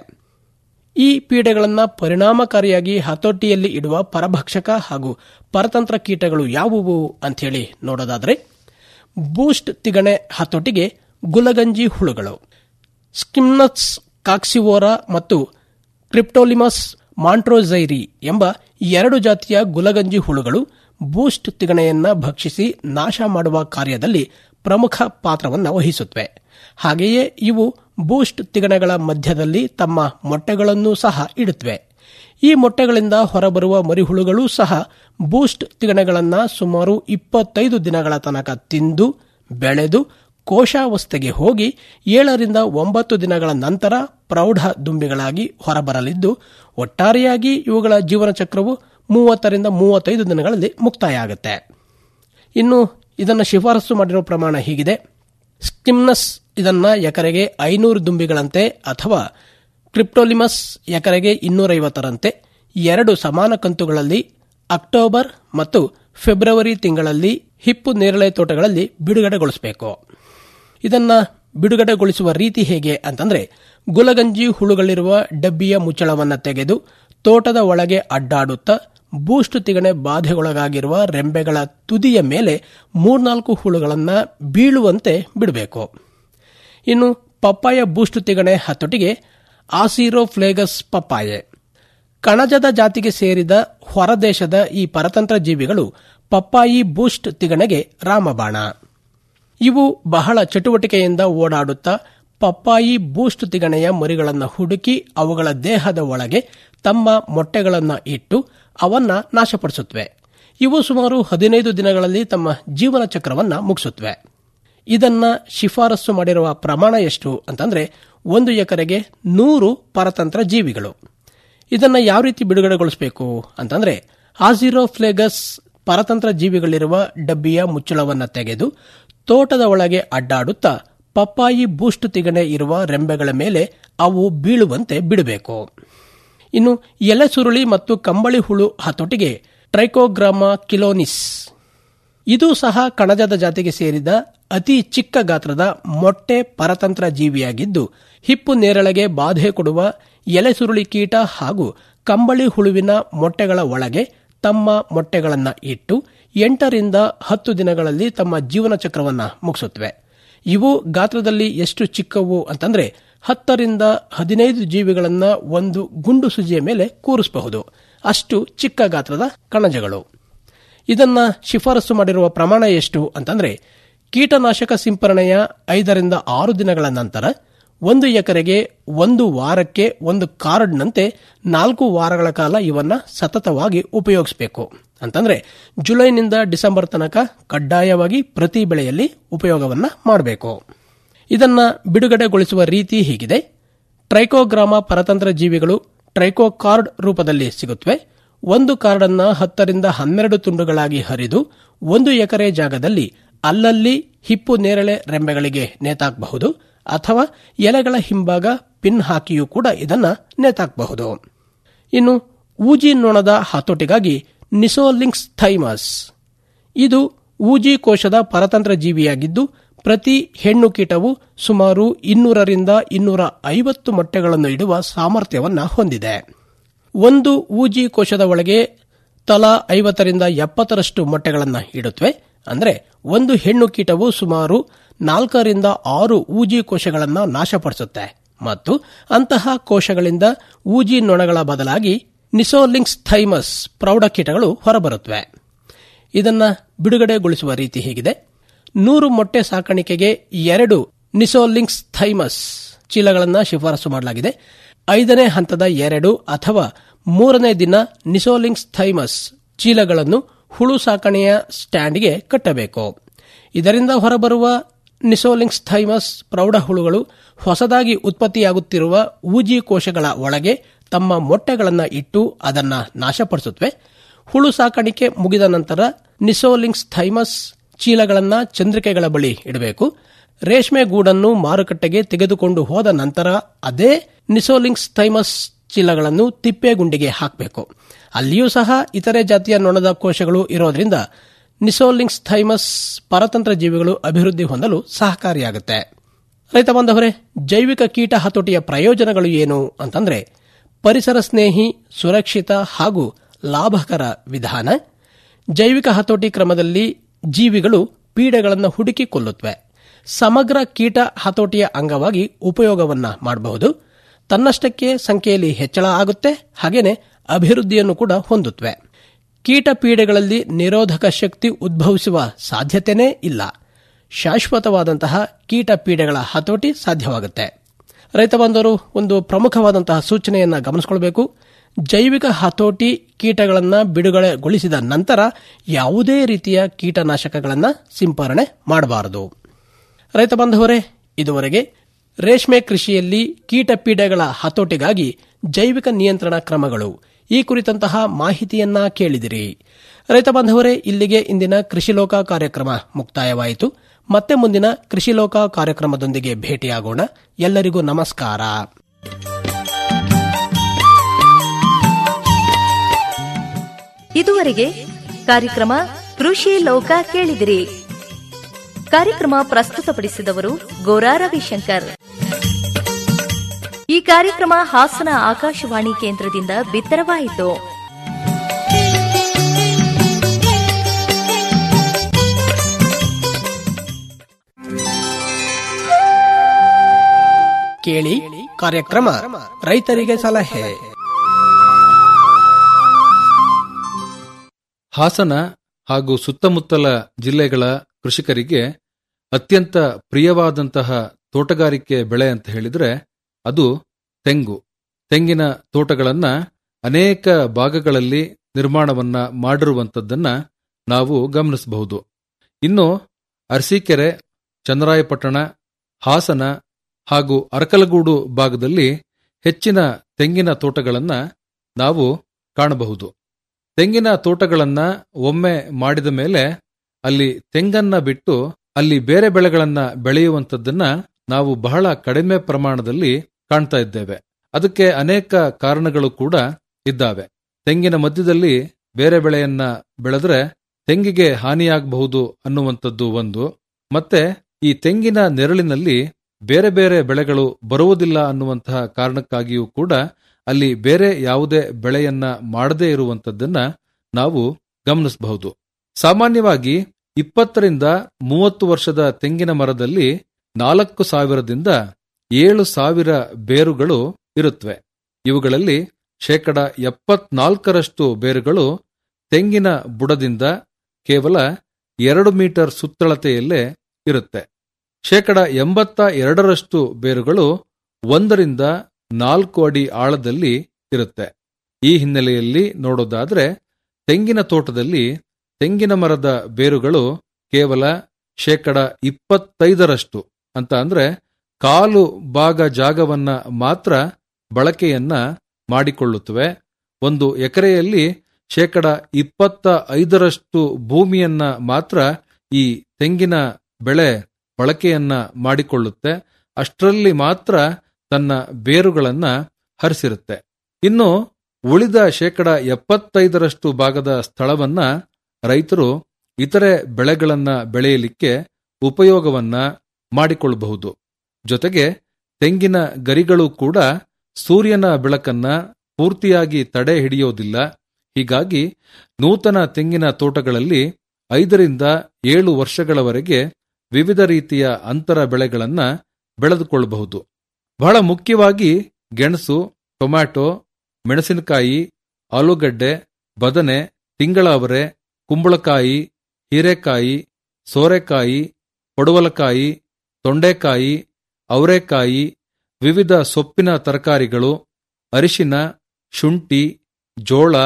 ಈ ಪೀಡೆಗಳನ್ನು ಪರಿಣಾಮಕಾರಿಯಾಗಿ ಹತೋಟಿಯಲ್ಲಿ ಇಡುವ ಪರಭಕ್ಷಕ ಹಾಗೂ ಪರತಂತ್ರ ಕೀಟಗಳು ಯಾವುವು ಅಂಥೇಳಿ ನೋಡೋದಾದರೆ ಬೂಸ್ಟ್ ತಿಗಣೆ ಹತೋಟಿಗೆ ಗುಲಗಂಜಿ ಹುಳುಗಳು ಸ್ಕಿಮ್ನಸ್ ಕಾಕ್ಸಿವೋರಾ ಮತ್ತು ಕ್ರಿಪ್ಟೋಲಿಮಸ್ ಮಾಂಟ್ರೋಸೈರಿ ಎಂಬ ಎರಡು ಜಾತಿಯ ಗುಲಗಂಜಿ ಹುಳುಗಳು ಬೂಸ್ಟ್ ತಿಗಣೆಯನ್ನ ಭಕ್ಷಿಸಿ ನಾಶ ಮಾಡುವ ಕಾರ್ಯದಲ್ಲಿ ಪ್ರಮುಖ ಪಾತ್ರವನ್ನು ವಹಿಸುತ್ತವೆ ಹಾಗೆಯೇ ಇವು ಬೂಸ್ಟ್ ತಿಗಣೆಗಳ ಮಧ್ಯದಲ್ಲಿ ತಮ್ಮ ಮೊಟ್ಟೆಗಳನ್ನೂ ಸಹ ಇಡುತ್ತವೆ ಈ ಮೊಟ್ಟೆಗಳಿಂದ ಹೊರಬರುವ ಮರಿಹುಳುಗಳೂ ಸಹ ಬೂಸ್ಟ್ ತಿಗಣೆಗಳನ್ನು ಸುಮಾರು ಇಪ್ಪತ್ತೈದು ದಿನಗಳ ತನಕ ತಿಂದು ಬೆಳೆದು ಕೋಶಾವಸ್ಥೆಗೆ ಹೋಗಿ ಏಳರಿಂದ ಒಂಬತ್ತು ದಿನಗಳ ನಂತರ ಪ್ರೌಢ ದುಂಬಿಗಳಾಗಿ ಹೊರಬರಲಿದ್ದು ಒಟ್ಟಾರೆಯಾಗಿ ಇವುಗಳ ಜೀವನ ಚಕ್ರವು ಮೂವತ್ತರಿಂದ ಮೂವತ್ತೈದು ದಿನಗಳಲ್ಲಿ ಮುಕ್ತಾಯ ಆಗುತ್ತೆ ಇನ್ನು ಇದನ್ನು ಶಿಫಾರಸು ಮಾಡಿರುವ ಪ್ರಮಾಣ ಹೀಗಿದೆ ಸ್ಕಿಮ್ನಸ್ ಇದನ್ನ ಎಕರೆಗೆ ಐನೂರು ದುಂಬಿಗಳಂತೆ ಅಥವಾ ಕ್ರಿಪ್ಟೋಲಿಮಸ್ ಎಕರೆಗೆ ಇನ್ನೂರೈವತ್ತರಂತೆ ಎರಡು ಸಮಾನ ಕಂತುಗಳಲ್ಲಿ ಅಕ್ಟೋಬರ್ ಮತ್ತು ಫೆಬ್ರವರಿ ತಿಂಗಳಲ್ಲಿ ಹಿಪ್ಪು ನೇರಳೆ ತೋಟಗಳಲ್ಲಿ ಬಿಡುಗಡೆಗೊಳಿಸಬೇಕು ಇದನ್ನ ಬಿಡುಗಡೆಗೊಳಿಸುವ ರೀತಿ ಹೇಗೆ ಅಂತಂದ್ರೆ ಗುಲಗಂಜಿ ಹುಳುಗಳಿರುವ ಡಬ್ಬಿಯ ಮುಚ್ಚಳವನ್ನು ತೆಗೆದು ತೋಟದ ಒಳಗೆ ಅಡ್ಡಾಡುತ್ತಾ ಬೂಸ್ಟ್ ತಿಗಣೆ ಬಾಧೆಗೊಳಗಾಗಿರುವ ರೆಂಬೆಗಳ ತುದಿಯ ಮೇಲೆ ಮೂರ್ನಾಲ್ಕು ಹುಳುಗಳನ್ನು ಬೀಳುವಂತೆ ಬಿಡಬೇಕು ಇನ್ನು ಪಪ್ಪಾಯ ಬೂಸ್ಟ್ ತಿಗಣೆ ಹತೋಟಿಗೆ ಆಸಿರೋಫ್ಲೇಗಸ್ ಪಪ್ಪಾಯೆ ಕಣಜದ ಜಾತಿಗೆ ಸೇರಿದ ಹೊರದೇಶದ ಈ ಪರತಂತ್ರ ಜೀವಿಗಳು ಪಪ್ಪಾಯಿ ಬೂಸ್ಟ್ ತಿಗಣೆಗೆ ರಾಮಬಾಣ ಇವು ಬಹಳ ಚಟುವಟಿಕೆಯಿಂದ ಓಡಾಡುತ್ತಾ ಪಪ್ಪಾಯಿ ಬೂಸ್ಟ್ ತಿಗಣೆಯ ಮರಿಗಳನ್ನು ಹುಡುಕಿ ಅವುಗಳ ದೇಹದ ಒಳಗೆ ತಮ್ಮ ಮೊಟ್ಟೆಗಳನ್ನು ಇಟ್ಟು ಅವನ್ನ ನಾಶಪಡಿಸುತ್ತವೆ ಇವು ಸುಮಾರು ಹದಿನೈದು ದಿನಗಳಲ್ಲಿ ತಮ್ಮ ಜೀವನ ಚಕ್ರವನ್ನ ಮುಗಿಸುತ್ತವೆ ಇದನ್ನ ಶಿಫಾರಸು ಮಾಡಿರುವ ಪ್ರಮಾಣ ಎಷ್ಟು ಅಂತಂದ್ರೆ ಒಂದು ಎಕರೆಗೆ ನೂರು ಪರತಂತ್ರ ಜೀವಿಗಳು ಇದನ್ನ ಯಾವ ರೀತಿ ಬಿಡುಗಡೆಗೊಳಿಸಬೇಕು ಅಂತಂದ್ರೆ ಆಸಿರೋಫ್ಲೇಗಸ್ ಪರತಂತ್ರ ಜೀವಿಗಳಿರುವ ಡಬ್ಬಿಯ ಮುಚ್ಚಳವನ್ನು ತೆಗೆದು ತೋಟದ ಒಳಗೆ ಅಡ್ಡಾಡುತ್ತಾ ಪಪ್ಪಾಯಿ ಬೂಸ್ಟ್ ತಿಗಣೆ ಇರುವ ರೆಂಬೆಗಳ ಮೇಲೆ ಅವು ಬೀಳುವಂತೆ ಬಿಡಬೇಕು ಇನ್ನು ಎಲೆ ಸುರುಳಿ ಮತ್ತು ಕಂಬಳಿ ಹುಳು ಹತೋಟಿಗೆ ಟ್ರೈಕೋಗ್ರಾಮ ಕಿಲೋನಿಸ್ ಇದು ಸಹ ಕಣಜದ ಜಾತಿಗೆ ಸೇರಿದ ಅತಿ ಚಿಕ್ಕ ಗಾತ್ರದ ಮೊಟ್ಟೆ ಪರತಂತ್ರ ಜೀವಿಯಾಗಿದ್ದು ಹಿಪ್ಪು ನೇರಳೆಗೆ ಬಾಧೆ ಕೊಡುವ ಎಲೆ ಸುರುಳಿ ಕೀಟ ಹಾಗೂ ಕಂಬಳಿ ಹುಳುವಿನ ಮೊಟ್ಟೆಗಳ ಒಳಗೆ ತಮ್ಮ ಮೊಟ್ಟೆಗಳನ್ನು ಇಟ್ಟು ಎಂಟರಿಂದ ಹತ್ತು ದಿನಗಳಲ್ಲಿ ತಮ್ಮ ಜೀವನ ಚಕ್ರವನ್ನ ಮುಗಿಸುತ್ತವೆ ಇವು ಗಾತ್ರದಲ್ಲಿ ಎಷ್ಟು ಚಿಕ್ಕವು ಅಂತಂದ್ರೆ ಹತ್ತರಿಂದ ಹದಿನೈದು ಜೀವಿಗಳನ್ನ ಒಂದು ಗುಂಡು ಸುಜಿಯ ಮೇಲೆ ಕೂರಿಸಬಹುದು ಅಷ್ಟು ಚಿಕ್ಕ ಗಾತ್ರದ ಕಣಜಗಳು ಇದನ್ನ ಶಿಫಾರಸು ಮಾಡಿರುವ ಪ್ರಮಾಣ ಎಷ್ಟು ಅಂತಂದ್ರೆ ಕೀಟನಾಶಕ ಸಿಂಪರಣೆಯ ಐದರಿಂದ ಆರು ದಿನಗಳ ನಂತರ ಒಂದು ಎಕರೆಗೆ ಒಂದು ವಾರಕ್ಕೆ ಒಂದು ಕಾರ್ಡ್ನಂತೆ ನಾಲ್ಕು ವಾರಗಳ ಕಾಲ ಇವನ್ನ ಸತತವಾಗಿ ಉಪಯೋಗಿಸಬೇಕು ಅಂತಂದ್ರೆ ಜುಲೈನಿಂದ ಡಿಸೆಂಬರ್ ತನಕ ಕಡ್ಡಾಯವಾಗಿ ಪ್ರತಿ ಬೆಳೆಯಲ್ಲಿ ಉಪಯೋಗವನ್ನ ಮಾಡಬೇಕು ಇದನ್ನ ಬಿಡುಗಡೆಗೊಳಿಸುವ ರೀತಿ ಹೀಗಿದೆ ಟ್ರೈಕೋಗ್ರಾಮ ಪರತಂತ್ರ ಜೀವಿಗಳು ಟ್ರೈಕೋಕಾರ್ಡ್ ರೂಪದಲ್ಲಿ ಸಿಗುತ್ತವೆ ಒಂದು ಕಾರ್ಡನ್ನ ಹತ್ತರಿಂದ ಹನ್ನೆರಡು ತುಂಡುಗಳಾಗಿ ಹರಿದು ಒಂದು ಎಕರೆ ಜಾಗದಲ್ಲಿ ಅಲ್ಲಲ್ಲಿ ಹಿಪ್ಪು ನೇರಳೆ ರೆಂಬೆಗಳಿಗೆ ನೇತಾಕಬಹುದು ಅಥವಾ ಎಲೆಗಳ ಹಿಂಭಾಗ ಪಿನ್ ಹಾಕಿಯೂ ಕೂಡ ಇದನ್ನ ನೇತಾಕಬಹುದು ಇನ್ನು ಊಜಿ ನೊಣದ ಹತೋಟಿಗಾಗಿ ನಿಸೋಲಿಂಕ್ಸ್ ಥೈಮಸ್ ಇದು ಊಜಿ ಕೋಶದ ಪರತಂತ್ರ ಜೀವಿಯಾಗಿದ್ದು ಪ್ರತಿ ಹೆಣ್ಣು ಕೀಟವು ಸುಮಾರು ಇನ್ನೂರರಿಂದ ಇನ್ನೂರ ಐವತ್ತು ಮೊಟ್ಟೆಗಳನ್ನು ಇಡುವ ಸಾಮರ್ಥ್ಯವನ್ನ ಹೊಂದಿದೆ ಒಂದು ಊಜಿ ಕೋಶದ ಒಳಗೆ ತಲಾ ಐವತ್ತರಿಂದ ಎಪ್ಪತ್ತರಷ್ಟು ಮೊಟ್ಟೆಗಳನ್ನು ಇಡುತ್ತವೆ ಅಂದರೆ ಒಂದು ಹೆಣ್ಣು ಕೀಟವು ಸುಮಾರು ನಾಲ್ಕರಿಂದ ಆರು ಊಜಿ ಕೋಶಗಳನ್ನು ನಾಶಪಡಿಸುತ್ತೆ ಮತ್ತು ಅಂತಹ ಕೋಶಗಳಿಂದ ಊಜಿ ನೊಣಗಳ ಬದಲಾಗಿ ನಿಸೋಲಿಂಕ್ಸ್ ಥೈಮಸ್ ಪ್ರೌಢ ಕೀಟಗಳು ಹೊರಬರುತ್ತವೆ ಇದನ್ನ ಬಿಡುಗಡೆಗೊಳಿಸುವ ರೀತಿ ಹೀಗಿದೆ ನೂರು ಮೊಟ್ಟೆ ಸಾಕಾಣಿಕೆಗೆ ಎರಡು ನಿಸೋಲಿಂಕ್ಸ್ ಥೈಮಸ್ ಚೀಲಗಳನ್ನು ಶಿಫಾರಸು ಮಾಡಲಾಗಿದೆ ಐದನೇ ಹಂತದ ಎರಡು ಅಥವಾ ಮೂರನೇ ದಿನ ನಿಸೋಲಿಂಕ್ಸ್ ಥೈಮಸ್ ಚೀಲಗಳನ್ನು ಹುಳು ಸಾಕಣೆಯ ಸ್ಟ್ಯಾಂಡ್ಗೆ ಕಟ್ಟಬೇಕು ಇದರಿಂದ ಹೊರಬರುವ ನಿಸೋಲಿಂಕ್ಸ್ ಥೈಮಸ್ ಪ್ರೌಢ ಹುಳುಗಳು ಹೊಸದಾಗಿ ಉತ್ಪತ್ತಿಯಾಗುತ್ತಿರುವ ಊಜಿ ಕೋಶಗಳ ಒಳಗೆ ತಮ್ಮ ಮೊಟ್ಟೆಗಳನ್ನು ಇಟ್ಟು ಅದನ್ನ ನಾಶಪಡಿಸುತ್ತವೆ ಹುಳು ಸಾಕಾಣಿಕೆ ಮುಗಿದ ನಂತರ ನಿಸೋಲಿಂಕ್ಸ್ ಥೈಮಸ್ ಚೀಲಗಳನ್ನು ಚಂದ್ರಿಕೆಗಳ ಬಳಿ ಇಡಬೇಕು ರೇಷ್ಮೆ ಗೂಡನ್ನು ಮಾರುಕಟ್ಟೆಗೆ ತೆಗೆದುಕೊಂಡು ಹೋದ ನಂತರ ಅದೇ ನಿಸೋಲಿಂಕ್ಸ್ ಥೈಮಸ್ ಚೀಲಗಳನ್ನು ತಿಪ್ಪೆಗುಂಡಿಗೆ ಹಾಕಬೇಕು ಅಲ್ಲಿಯೂ ಸಹ ಇತರೆ ಜಾತಿಯ ನೊಣದ ಕೋಶಗಳು ಇರೋದ್ರಿಂದ ನಿಸೋಲಿಂಕ್ಸ್ ಥೈಮಸ್ ಪರತಂತ್ರ ಜೀವಿಗಳು ಅಭಿವೃದ್ಧಿ ಹೊಂದಲು ಸಹಕಾರಿಯಾಗುತ್ತೆ ರೈತ ಬಾಂಧವರೇ ಜೈವಿಕ ಕೀಟ ಹತೋಟಿಯ ಪ್ರಯೋಜನಗಳು ಏನು ಅಂತಂದ್ರೆ ಪರಿಸರ ಸ್ನೇಹಿ ಸುರಕ್ಷಿತ ಹಾಗೂ ಲಾಭಕರ ವಿಧಾನ ಜೈವಿಕ ಹತೋಟಿ ಕ್ರಮದಲ್ಲಿ ಜೀವಿಗಳು ಪೀಡೆಗಳನ್ನು ಹುಡುಕಿ ಕೊಲ್ಲುತ್ತವೆ ಸಮಗ್ರ ಕೀಟ ಹತೋಟಿಯ ಅಂಗವಾಗಿ ಉಪಯೋಗವನ್ನ ಮಾಡಬಹುದು ತನ್ನಷ್ಟಕ್ಕೆ ಸಂಖ್ಯೆಯಲ್ಲಿ ಹೆಚ್ಚಳ ಆಗುತ್ತೆ ಹಾಗೇನೆ ಅಭಿವೃದ್ಧಿಯನ್ನು ಕೂಡ ಹೊಂದುತ್ತವೆ ಕೀಟ ಪೀಡೆಗಳಲ್ಲಿ ನಿರೋಧಕ ಶಕ್ತಿ ಉದ್ಭವಿಸುವ ಸಾಧ್ಯತೆಯೇ ಇಲ್ಲ ಶಾಶ್ವತವಾದಂತಹ ಕೀಟ ಪೀಡೆಗಳ ಹತೋಟಿ ಸಾಧ್ಯವಾಗುತ್ತೆ ರೈತ ಬಾಂಧವರು ಒಂದು ಪ್ರಮುಖವಾದಂತಹ ಸೂಚನೆಯನ್ನ ಗಮನಿಸಿಕೊಳ್ಬೇಕು ಜೈವಿಕ ಹತೋಟಿ ಕೀಟಗಳನ್ನು ಬಿಡುಗಡೆಗೊಳಿಸಿದ ನಂತರ ಯಾವುದೇ ರೀತಿಯ ಕೀಟನಾಶಕಗಳನ್ನು ಸಿಂಪರಣೆ ಮಾಡಬಾರದು ರೈತ ಬಾಂಧವರೇ ಇದುವರೆಗೆ ರೇಷ್ಮೆ ಕೃಷಿಯಲ್ಲಿ ಕೀಟ ಪೀಡೆಗಳ ಹತೋಟಿಗಾಗಿ ಜೈವಿಕ ನಿಯಂತ್ರಣ ಕ್ರಮಗಳು ಈ ಕುರಿತಂತಹ ಮಾಹಿತಿಯನ್ನ ಕೇಳಿದಿರಿ ರೈತ ಬಾಂಧವರೇ ಇಲ್ಲಿಗೆ ಇಂದಿನ ಕೃಷಿಲೋಕ ಕಾರ್ಯಕ್ರಮ ಮುಕ್ತಾಯವಾಯಿತು ಮತ್ತೆ ಮುಂದಿನ ಕೃಷಿಲೋಕ ಕಾರ್ಯಕ್ರಮದೊಂದಿಗೆ ಭೇಟಿಯಾಗೋಣ ಎಲ್ಲರಿಗೂ ನಮಸ್ಕಾರ ಇದುವರೆಗೆ ಕಾರ್ಯಕ್ರಮ ಕೃಷಿ ಲೋಕ ಕೇಳಿದಿರಿ ಕಾರ್ಯಕ್ರಮ ಪ್ರಸ್ತುತಪಡಿಸಿದವರು ಗೋರಾ ರವಿಶಂಕರ್ ಈ ಕಾರ್ಯಕ್ರಮ ಹಾಸನ ಆಕಾಶವಾಣಿ ಕೇಂದ್ರದಿಂದ ಬಿತ್ತರವಾಯಿತು ಕೇಳಿ ಕಾರ್ಯಕ್ರಮ ರೈತರಿಗೆ ಸಲಹೆ ಹಾಸನ ಹಾಗೂ ಸುತ್ತಮುತ್ತಲ ಜಿಲ್ಲೆಗಳ ಕೃಷಿಕರಿಗೆ ಅತ್ಯಂತ ಪ್ರಿಯವಾದಂತಹ ತೋಟಗಾರಿಕೆ ಬೆಳೆ ಅಂತ ಹೇಳಿದ್ರೆ ಅದು ತೆಂಗು ತೆಂಗಿನ ತೋಟಗಳನ್ನ ಅನೇಕ ಭಾಗಗಳಲ್ಲಿ ನಿರ್ಮಾಣವನ್ನ ಮಾಡಿರುವಂತದ್ದನ್ನ ನಾವು ಗಮನಿಸಬಹುದು ಇನ್ನು ಅರಸೀಕೆರೆ ಚನ್ನರಾಯಪಟ್ಟಣ ಹಾಸನ ಹಾಗೂ ಅರಕಲಗೂಡು ಭಾಗದಲ್ಲಿ ಹೆಚ್ಚಿನ ತೆಂಗಿನ ತೋಟಗಳನ್ನ ನಾವು ಕಾಣಬಹುದು ತೆಂಗಿನ ತೋಟಗಳನ್ನ ಒಮ್ಮೆ ಮಾಡಿದ ಮೇಲೆ ಅಲ್ಲಿ ತೆಂಗನ್ನ ಬಿಟ್ಟು ಅಲ್ಲಿ ಬೇರೆ ಬೆಳೆಗಳನ್ನ ಬೆಳೆಯುವಂತದ್ದನ್ನ ನಾವು ಬಹಳ ಕಡಿಮೆ ಪ್ರಮಾಣದಲ್ಲಿ ಕಾಣ್ತಾ ಇದ್ದೇವೆ ಅದಕ್ಕೆ ಅನೇಕ ಕಾರಣಗಳು ಕೂಡ ಇದ್ದಾವೆ ತೆಂಗಿನ ಮಧ್ಯದಲ್ಲಿ ಬೇರೆ ಬೆಳೆಯನ್ನ ಬೆಳೆದ್ರೆ ತೆಂಗಿಗೆ ಹಾನಿಯಾಗಬಹುದು ಅನ್ನುವಂಥದ್ದು ಒಂದು ಮತ್ತೆ ಈ ತೆಂಗಿನ ನೆರಳಿನಲ್ಲಿ ಬೇರೆ ಬೇರೆ ಬೆಳೆಗಳು ಬರುವುದಿಲ್ಲ ಅನ್ನುವಂತಹ ಕಾರಣಕ್ಕಾಗಿಯೂ ಕೂಡ ಅಲ್ಲಿ ಬೇರೆ ಯಾವುದೇ ಬೆಳೆಯನ್ನ ಮಾಡದೇ ಇರುವಂತದ್ದನ್ನ ನಾವು ಗಮನಿಸಬಹುದು ಸಾಮಾನ್ಯವಾಗಿ ಇಪ್ಪತ್ತರಿಂದ ಮೂವತ್ತು ವರ್ಷದ ತೆಂಗಿನ ಮರದಲ್ಲಿ ನಾಲ್ಕು ಸಾವಿರದಿಂದ ಏಳು ಸಾವಿರ ಬೇರುಗಳು ಇರುತ್ತವೆ ಇವುಗಳಲ್ಲಿ ಶೇಕಡ ಎಪ್ಪತ್ನಾಲ್ಕರಷ್ಟು ಬೇರುಗಳು ತೆಂಗಿನ ಬುಡದಿಂದ ಕೇವಲ ಎರಡು ಮೀಟರ್ ಸುತ್ತಳತೆಯಲ್ಲೇ ಇರುತ್ತೆ ಶೇಕಡ ಎಂಬತ್ತ ಎರಡರಷ್ಟು ಬೇರುಗಳು ಒಂದರಿಂದ ನಾಲ್ಕು ಅಡಿ ಆಳದಲ್ಲಿ ಇರುತ್ತೆ ಈ ಹಿನ್ನೆಲೆಯಲ್ಲಿ ನೋಡೋದಾದ್ರೆ ತೆಂಗಿನ ತೋಟದಲ್ಲಿ ತೆಂಗಿನ ಮರದ ಬೇರುಗಳು ಕೇವಲ ಶೇಕಡ ಇಪ್ಪತ್ತೈದರಷ್ಟು ಅಂತ ಅಂದ್ರೆ ಕಾಲು ಭಾಗ ಜಾಗವನ್ನ ಮಾತ್ರ ಬಳಕೆಯನ್ನ ಮಾಡಿಕೊಳ್ಳುತ್ತವೆ ಒಂದು ಎಕರೆಯಲ್ಲಿ ಶೇಕಡ ಇಪ್ಪತ್ತ ಐದರಷ್ಟು ಭೂಮಿಯನ್ನ ಮಾತ್ರ ಈ ತೆಂಗಿನ ಬೆಳೆ ಬಳಕೆಯನ್ನ ಮಾಡಿಕೊಳ್ಳುತ್ತೆ ಅಷ್ಟರಲ್ಲಿ ಮಾತ್ರ ತನ್ನ ಬೇರುಗಳನ್ನ ಹರಿಸಿರುತ್ತೆ ಇನ್ನು ಉಳಿದ ಶೇಕಡ ಎಪ್ಪತ್ತೈದರಷ್ಟು ಭಾಗದ ಸ್ಥಳವನ್ನ ರೈತರು ಇತರೆ ಬೆಳೆಗಳನ್ನ ಬೆಳೆಯಲಿಕ್ಕೆ ಉಪಯೋಗವನ್ನ ಮಾಡಿಕೊಳ್ಳಬಹುದು ಜೊತೆಗೆ ತೆಂಗಿನ ಗರಿಗಳು ಕೂಡ ಸೂರ್ಯನ ಬೆಳಕನ್ನ ಪೂರ್ತಿಯಾಗಿ ತಡೆ ಹಿಡಿಯೋದಿಲ್ಲ ಹೀಗಾಗಿ ನೂತನ ತೆಂಗಿನ ತೋಟಗಳಲ್ಲಿ ಐದರಿಂದ ಏಳು ವರ್ಷಗಳವರೆಗೆ ವಿವಿಧ ರೀತಿಯ ಅಂತರ ಬೆಳೆಗಳನ್ನ ಬೆಳೆದುಕೊಳ್ಳಬಹುದು ಬಹಳ ಮುಖ್ಯವಾಗಿ ಗೆಣಸು ಟೊಮ್ಯಾಟೊ ಮೆಣಸಿನಕಾಯಿ ಆಲೂಗಡ್ಡೆ ಬದನೆ ತಿಂಗಳ ಅವರೆ ಕುಂಬಳಕಾಯಿ ಹೀರೆಕಾಯಿ ಸೋರೆಕಾಯಿ ಪಡುವಲಕಾಯಿ ತೊಂಡೆಕಾಯಿ ಅವರೆಕಾಯಿ ವಿವಿಧ ಸೊಪ್ಪಿನ ತರಕಾರಿಗಳು ಅರಿಶಿನ ಶುಂಠಿ ಜೋಳ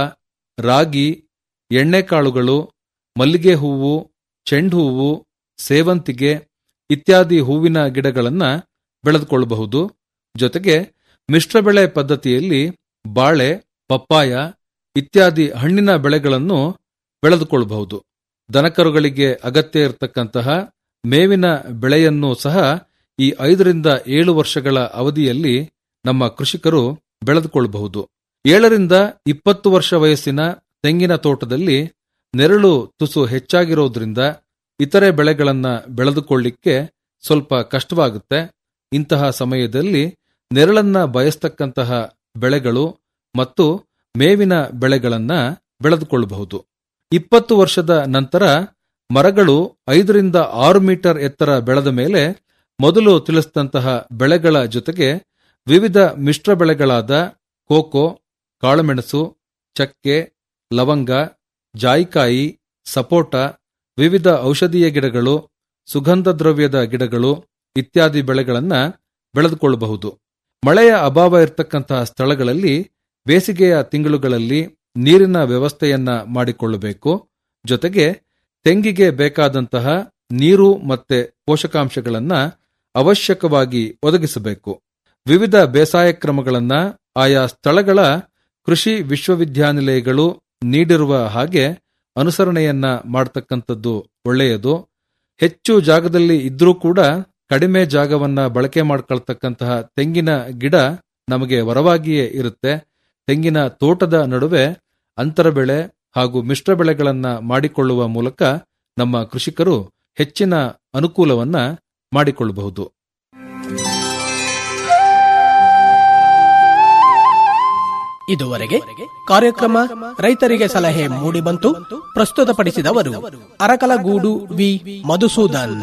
ರಾಗಿ ಎಣ್ಣೆಕಾಳುಗಳು ಮಲ್ಲಿಗೆ ಹೂವು ಚೆಂಡು ಹೂವು ಸೇವಂತಿಗೆ ಇತ್ಯಾದಿ ಹೂವಿನ ಗಿಡಗಳನ್ನ ಬೆಳೆದುಕೊಳ್ಳಬಹುದು ಜೊತೆಗೆ ಮಿಶ್ರ ಬೆಳೆ ಪದ್ಧತಿಯಲ್ಲಿ ಬಾಳೆ ಪಪ್ಪಾಯ ಇತ್ಯಾದಿ ಹಣ್ಣಿನ ಬೆಳೆಗಳನ್ನು ಬೆಳೆದುಕೊಳ್ಳಬಹುದು ದನಕರುಗಳಿಗೆ ಅಗತ್ಯ ಇರತಕ್ಕಂತಹ ಮೇವಿನ ಬೆಳೆಯನ್ನು ಸಹ ಈ ಐದರಿಂದ ಏಳು ವರ್ಷಗಳ ಅವಧಿಯಲ್ಲಿ ನಮ್ಮ ಕೃಷಿಕರು ಬೆಳೆದುಕೊಳ್ಳಬಹುದು ಏಳರಿಂದ ಇಪ್ಪತ್ತು ವರ್ಷ ವಯಸ್ಸಿನ ತೆಂಗಿನ ತೋಟದಲ್ಲಿ ನೆರಳು ತುಸು ಹೆಚ್ಚಾಗಿರೋದ್ರಿಂದ ಇತರೆ ಬೆಳೆಗಳನ್ನ ಬೆಳೆದುಕೊಳ್ಳಿಕ್ಕೆ ಸ್ವಲ್ಪ ಕಷ್ಟವಾಗುತ್ತೆ ಇಂತಹ ಸಮಯದಲ್ಲಿ ನೆರಳನ್ನ ಬಯಸ್ತಕ್ಕಂತಹ ಬೆಳೆಗಳು ಮತ್ತು ಮೇವಿನ ಬೆಳೆಗಳನ್ನ ಬೆಳೆದುಕೊಳ್ಳಬಹುದು ಇಪ್ಪತ್ತು ವರ್ಷದ ನಂತರ ಮರಗಳು ಐದರಿಂದ ಆರು ಮೀಟರ್ ಎತ್ತರ ಬೆಳೆದ ಮೇಲೆ ಮೊದಲು ತಿಳಿಸಿದಂತಹ ಬೆಳೆಗಳ ಜೊತೆಗೆ ವಿವಿಧ ಮಿಶ್ರ ಬೆಳೆಗಳಾದ ಕೋಕೋ ಕಾಳುಮೆಣಸು ಚಕ್ಕೆ ಲವಂಗ ಜಾಯಿಕಾಯಿ ಸಪೋಟ ವಿವಿಧ ಔಷಧೀಯ ಗಿಡಗಳು ಸುಗಂಧ ದ್ರವ್ಯದ ಗಿಡಗಳು ಇತ್ಯಾದಿ ಬೆಳೆಗಳನ್ನ ಬೆಳೆದುಕೊಳ್ಳಬಹುದು ಮಳೆಯ ಅಭಾವ ಇರತಕ್ಕಂತಹ ಸ್ಥಳಗಳಲ್ಲಿ ಬೇಸಿಗೆಯ ತಿಂಗಳುಗಳಲ್ಲಿ ನೀರಿನ ವ್ಯವಸ್ಥೆಯನ್ನ ಮಾಡಿಕೊಳ್ಳಬೇಕು ಜೊತೆಗೆ ತೆಂಗಿಗೆ ಬೇಕಾದಂತಹ ನೀರು ಮತ್ತೆ ಪೋಷಕಾಂಶಗಳನ್ನ ಅವಶ್ಯಕವಾಗಿ ಒದಗಿಸಬೇಕು ವಿವಿಧ ಬೇಸಾಯ ಕ್ರಮಗಳನ್ನ ಆಯಾ ಸ್ಥಳಗಳ ಕೃಷಿ ವಿಶ್ವವಿದ್ಯಾನಿಲಯಗಳು ನೀಡಿರುವ ಹಾಗೆ ಅನುಸರಣೆಯನ್ನ ಮಾಡತಕ್ಕಂಥದ್ದು ಒಳ್ಳೆಯದು ಹೆಚ್ಚು ಜಾಗದಲ್ಲಿ ಇದ್ರೂ ಕೂಡ ಕಡಿಮೆ ಜಾಗವನ್ನ ಬಳಕೆ ಮಾಡ್ಕೊಳ್ತಕ್ಕಂತಹ ತೆಂಗಿನ ಗಿಡ ನಮಗೆ ವರವಾಗಿಯೇ ಇರುತ್ತೆ ತೆಂಗಿನ ತೋಟದ ನಡುವೆ ಅಂತರ ಬೆಳೆ ಹಾಗೂ ಮಿಶ್ರ ಬೆಳೆಗಳನ್ನ ಮಾಡಿಕೊಳ್ಳುವ ಮೂಲಕ ನಮ್ಮ ಕೃಷಿಕರು ಹೆಚ್ಚಿನ ಅನುಕೂಲವನ್ನ ಮಾಡಿಕೊಳ್ಳಬಹುದು ಇದುವರೆಗೆ ಕಾರ್ಯಕ್ರಮ ರೈತರಿಗೆ ಸಲಹೆ ಮೂಡಿಬಂತು ಪ್ರಸ್ತುತಪಡಿಸಿದವರು ಅರಕಲಗೂಡು ವಿ ಮಧುಸೂದನ್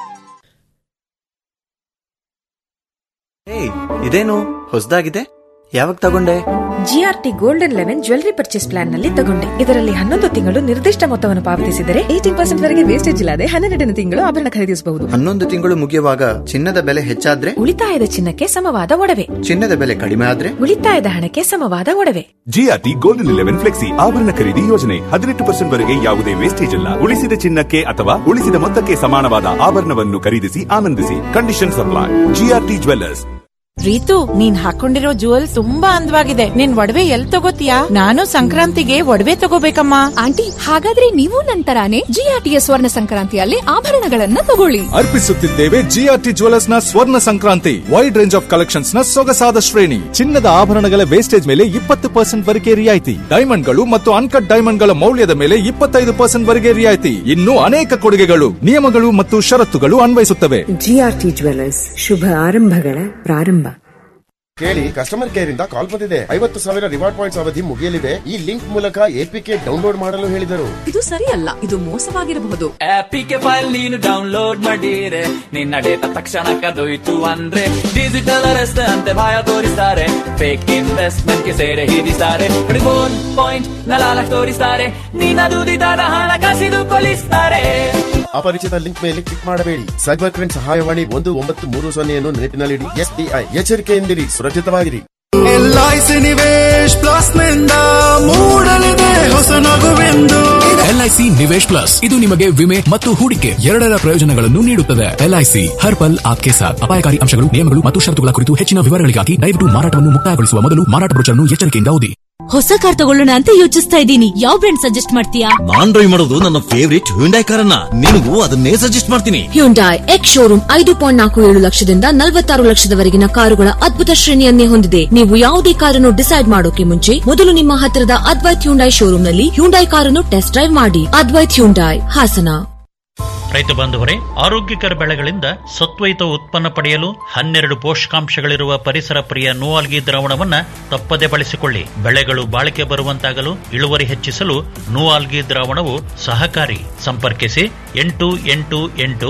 ಏಯ್ ಇದೇನು ಹೊಸದಾಗಿದೆ ಯಾವಾಗ ತಗೊಂಡೆ GRT golden eleven jewellery purchase plan ನಲ್ಲಿ ತಗೊಂಡೆ ಇದರಲ್ಲಿ ಹನ್ನೊಂದು ತಿಂಗಳು ನಿರ್ದಿಷ್ಟ ಮೊತ್ತವನ್ನು ಪಾವತಿಸಿದರೆ ಏಟೀನ್ ಪರ್ಸೆಂಟ್ ವರೆಗೆ ವೇಸ್ಟೇಜ್ ಇಲ್ಲದೆ ಹನ್ನೆರಡನೇ ತಿಂಗಳು ಆಭರಣ ಖರೀದಿಸಬಹುದು ಹನ್ನೊಂದು ತಿಂಗಳು ಮುಗಿಯುವಾಗ ಚಿನ್ನದ ಬೆಲೆ ಹೆಚ್ಚಾದ್ರೆ ಉಳಿತಾಯದ ಚಿನ್ನಕ್ಕೆ ಸಮವಾದ ಒಡವೆ ಚಿನ್ನದ ಬೆಲೆ ಕಡಿಮೆ ಆದ್ರೆ ಉಳಿತಾಯದ ಹಣಕ್ಕೆ ಸಮವಾದ ಒಡವೆ ಜಿಆರ್ಟಿ ಗೋಲ್ಡನ್ ಇಲೆವೆನ್ ಫ್ಲೆಕ್ಸಿ ಆಭರಣ ಖರೀದಿ ಯೋಜನೆ ಹದಿನೆಂಟು ಪರ್ಸೆಂಟ್ ವರೆಗೆ ಯಾವುದೇ ವೇಸ್ಟೇಜ್ ಇಲ್ಲ ಉಳಿಸಿದ ಚಿನ್ನಕ್ಕೆ ಅಥವಾ ಉಳಿಸಿದ ಮೊತ್ತಕ್ಕೆ ಸಮಾನವಾದ ಆಭರಣವನ್ನು ಖರೀದಿಸಿ ಆನಂದಿಸಿ conditions apply GRT jewellers Ritu ನೀನ್ ಹಾಕೊಂಡಿರೋ ಜುವೆಲ್ ತುಂಬಾ ಅಂದವಾಗಿದೆ ನಿನ್ ಒಡವೆ ಎಲ್ ತಗೋತೀಯಾ ನಾನು ಸಂಕ್ರಾಂತಿಗೆ ಒಡವೆ ತಗೋಬೇಕಮ್ಮ ಆಂಟಿ ಹಾಗಾದ್ರೆ ನೀವು ನಂತರಾನೆ ಜಿಆರ್ಟಿಯ ಸ್ವರ್ಣ ಸಂಕ್ರಾಂತಿಯಲ್ಲಿ ಆಭರಣಗಳನ್ನ ತಗೊಳ್ಳಿ ಅರ್ಪಿಸುತ್ತಿದ್ದೇವೆ ಜಿಆರ್ಟಿ ಜುವೆಲರ್ಸ್ ನ ಸ್ವರ್ಣ Sankranti wide range of collections ನ ಸೊಗಸಾದ ಶ್ರೇಣಿ ಚಿನ್ನದ ಆಭರಣಗಳ ವೇಸ್ಟೇಜ್ ಮೇಲೆ ಇಪ್ಪತ್ತು ಪರ್ಸೆಂಟ್ ವರೆಗೆ ರಿಯಾಯಿತಿ ಡೈಮಂಡ್ಗಳು ಮತ್ತು ಅನ್ಕಟ್ ಡೈಮಂಡ್ಗಳ ಮೌಲ್ಯದ ಮೇಲೆ ಇಪ್ಪತ್ತೈದು ಪರ್ಸೆಂಟ್ ವರೆಗೆ ರಿಯಾಯಿತಿ ಇನ್ನೂ ಅನೇಕ ಕೊಡುಗೆಗಳು ನಿಯಮಗಳು ಮತ್ತು ಷರತ್ತುಗಳು ಅನ್ವಯಿಸುತ್ತವೆ ಜಿಆರ್ಟಿ ಜ್ಯುವೆಲರ್ಸ್ ಶುಭ ಆರಂಭಗಳ ಪ್ರಾರಂಭ ಕೇಳಿ ಕಸ್ಟಮರ್ ಕೇರ್ ಇಂದ ಕಾಲ್ ಬಂದಿದೆ ಐವತ್ತು ಸಾವಿರ ರಿವಾರ್ಡ್ ಪಾಯಿಂಟ್ಸ್ ಅವಧಿ ಮುಗಿಯಲಿದೆ ಈ ಲಿಂಕ್ ಮೂಲಕ ಎಪಿಕೆ ಡೌನ್ಲೋಡ್ ಮಾಡಲು ಹೇಳಿದರು ಇದು ಸರಿಯಲ್ಲ ಇದು ಮೋಸವಾಗಿರಬಹುದು ಆಪಿಗೆ ಫೈಲ್ ನೀನು ಡೌನ್ಲೋಡ್ ಮಾಡಿರೆ ನಿನ್ನ ಡೇಟಾ ತಕ್ಷಣ ಕದೊಯ್ತು ಅಂದ್ರೆ ಡಿಜಿಟಲ್ ಅರೆಸ್ಟ್ ಅಂತೆ ಭಯ ತೋರಿಸ್ತಾರೆ ಫೇಕ್ ಇನ್ವೆಸ್ಟ್ಮೆಂಟ್ ಗೆ ಸೇರೆ ಹಿಡಿಸ್ತಾರೆ ರಿಮೋಟ್ ಪಾಯಿಂಟ್ ನಲಾಲ ತೋರಿಸ್ತಾರೆ ನಿನ್ನ ದುಡಿದಾದ ಹಣ ಕಸಿದುಕೊಳ್ಳಿಸ್ತಾರೆ ಅಪರಿಚಿತ ಲಿಂಕ್ ಮೇಲೆ ಕ್ಲಿಕ್ ಮಾಡಬೇಡಿ ಸೈಬರ್ ಕ್ರೈಮ್ ಸಹಾಯವಾಣಿ ಒಂದು ಒಂಬತ್ತು ಮೂರು ಸೊನ್ನೆಯನ್ನು ನೆನಪಿನಲ್ಲಿಡಿ ಎಸ್ಬಿಐ ಎಚ್ಚರಿಕೆಯಿಂದಿರಿ ಸುರಕ್ಷಿತವಾಗಿರಿ ಎಲ್ಐಸಿ ನಿವೇಶ್ ಪ್ಲಸ್ ನಿಂದ ಮೂಡಲಿದೆ ಹೊಸ ನಗುವೆಂದು ಎಲ್ಐಸಿ ನಿವೇಶ್ ಪ್ಲಸ್ ಇದು ನಿಮಗೆ ವಿಮೆ ಮತ್ತು ಹೂಡಿಕೆ ಎರಡರ ಪ್ರಯೋಜನಗಳನ್ನು ನೀಡುತ್ತದೆ ಎಲ್ಐಸಿ ಹರ್ ಪಲ್ ಆಪ್ಕೆ ಸಾಥ್ ಅಪಾಯಕಾರಿ ಅಂಶಗಳು ನಿಯಮಗಳು ಮತ್ತು ಷರತ್ತುಗಳ ಕುರಿತು ಹೆಚ್ಚಿನ ವಿವರಗಳಿಗಾಗಿ ದಯವಿಟ್ಟು ಮಾರಾಟವನ್ನು ಮುಕ್ತಾಯಗೊಳಿಸುವ ಮೊದಲು ಮಾರಾಟ ಬ್ರೋಚರ್ನ್ನು ಎಚ್ಚರಿಕೆಯಿಂದ ಓದಿ ಹೊಸ ಕಾರ್ ತಗೊಳ್ಳೋಣ ಅಂತ ಯೋಚಿಸ್ತಾ ಇದ್ದೀನಿ ಯಾವ ಬ್ರ್ಯಾಂಡ್ ಸಜೆಸ್ಟ್ ಮಾಡ್ತೀಯಾ ನಾನ್ ಡ್ರೈವ್ ಮಾಡೋದು ನನ್ನ ಫೇವರಿಟ್ ಹ್ಯುಂಡೈ ಕಾರನ್ನ ನಿನಗೂ ಅದನ್ನೇ ಸಜೆಸ್ಟ್ ಮಾಡ್ತೀನಿ ಹ್ಯುಂಡಾಯ್ ಎಕ್ಸ್ ಶೋರೂಮ್ ಐದು ಪಾಯಿಂಟ್ ನಾಲ್ಕು ಏಳು ಲಕ್ಷದಿಂದ ನಲವತ್ತಾರು ಲಕ್ಷದವರೆಗಿನ ಕಾರುಗಳ ಅದ್ಭುತ ಶ್ರೇಣಿಯನ್ನೇ ಹೊಂದಿದೆ ನೀವು ಯಾವುದೇ ಕಾರನ್ನು ಡಿಸೈಡ್ ಮಾಡೋಕೆ ಮುಂಚೆ ಮೊದಲು ನಿಮ್ಮ ಹತ್ತಿರದ ಅದ್ವೈತ್ ಹ್ಯುಂಡಾಯ್ ಶೋರೂಮ್ನಲ್ಲಿ ಹ್ಯುಂಡಾಯ್ ಕಾರನ್ನು ಟೆಸ್ಟ್ ಡ್ರೈವ್ ಮಾಡಿ ಅದ್ವೈತ್ ಹ್ಯುಂಡಾಯ್ ಹಾಸನ ರೈತ ಬಾಂಧವರೇ ಆರೋಗ್ಯಕರ ಬೆಳೆಗಳಿಂದ ಸತ್ವಯುತ ಉತ್ಪನ್ನ ಪಡೆಯಲು ಹನ್ನೆರಡು ಪೋಷಕಾಂಶಗಳಿರುವ ಪರಿಸರ ಪ್ರಿಯ ನೂವಾಲ್ಗಿ ದ್ರಾವಣವನ್ನ ತಪ್ಪದೆ ಬಳಸಿಕೊಳ್ಳಿ ಬೆಳೆಗಳು ಬಾಳಿಕೆ ಬರುವಂತಾಗಲು ಇಳುವರಿ ಹೆಚ್ಚಿಸಲು ನೂವಾಲ್ಗಿ ದ್ರಾವಣವು ಸಹಕಾರಿ ಸಂಪರ್ಕಿಸಿ ಎಂಟು ಎಂಟು ಎಂಟು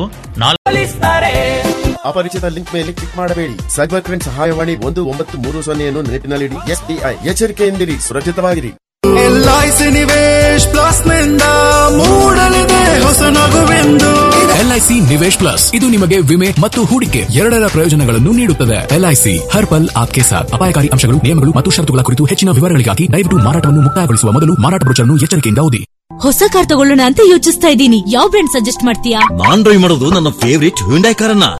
ಅಪರಿಚಿತ ಲಿಂಕ್ ಮೇಲೆ ಕ್ಲಿಕ್ ಮಾಡಬೇಡಿ ಸೈಬರ್ ಕ್ರೈಮ್ ಸಹಾಯವಾಣಿ ಒಂದು ಒಂಬತ್ತು ಮೂರು ಸೊನ್ನೆಯನ್ನು ನೆನಪಿನಲ್ಲಿಡಿ ಎಸ್ಬಿಐ ಎಚ್ಚರಿಕೆಯಿಂದಿರಿ ಸುರಕ್ಷಿತವಾಗಿರಿ ಎಲ್ಐಸಿ ನಿವೇಶ್ ಪ್ಲಸ್ ನಿಂದ ಮೂಡಲಿದೆ ಹೊಸ ನಗುವೆಂದು ಎಲ್ಐಸಿ ನಿವೇಶ್ ಪ್ಲಸ್ ಇದು ನಿಮಗೆ ವಿಮೆ ಮತ್ತು ಹೂಡಿಕೆ ಎರಡರ ಪ್ರಯೋಜನಗಳನ್ನು ನೀಡುತ್ತದೆ ಎಲ್ಐಸಿ ಹರ್ ಪಲ್ ಆಪ್ಕೆ ಸಾಥ್ ಅಪಾಯಕಾರಿ ಅಂಶಗಳು ನಿಯಮಗಳು ಮತ್ತು ಷರತ್ತುಗಳ ಕುರಿತು ಹೆಚ್ಚಿನ ವಿವರಗಳಿಗಾಗಿ ದಯವಿಟ್ಟು ಮಾರಾಟವನ್ನು ಮುಕ್ತಾಯಗೊಳಿಸುವ ಮೊದಲು ಮಾರಾಟ ಬ್ರೋಚರ್ನ್ನು ಎಚ್ಚರಿಕೆಯಿಂದ ಓದಿ ಹೊಸ ಕಾರ್ ತಗೊಳ್ಳೋಣ ಅಂತ ಯೋಚಿಸ್ತಾ ಇದ್ದೀನಿ ಯಾವ ಬ್ರ್ಯಾಂಡ್ ಸಜೆಸ್ಟ್ ಮಾಡ್ತೀಯಾ ನಾನ್ ಡ್ರೈವ್ ಮಾಡೋದು ನನ್ನ ಫೇವರಿಟ್ ಹ್ಯುಂಡೈ ಕಾರನ್ನ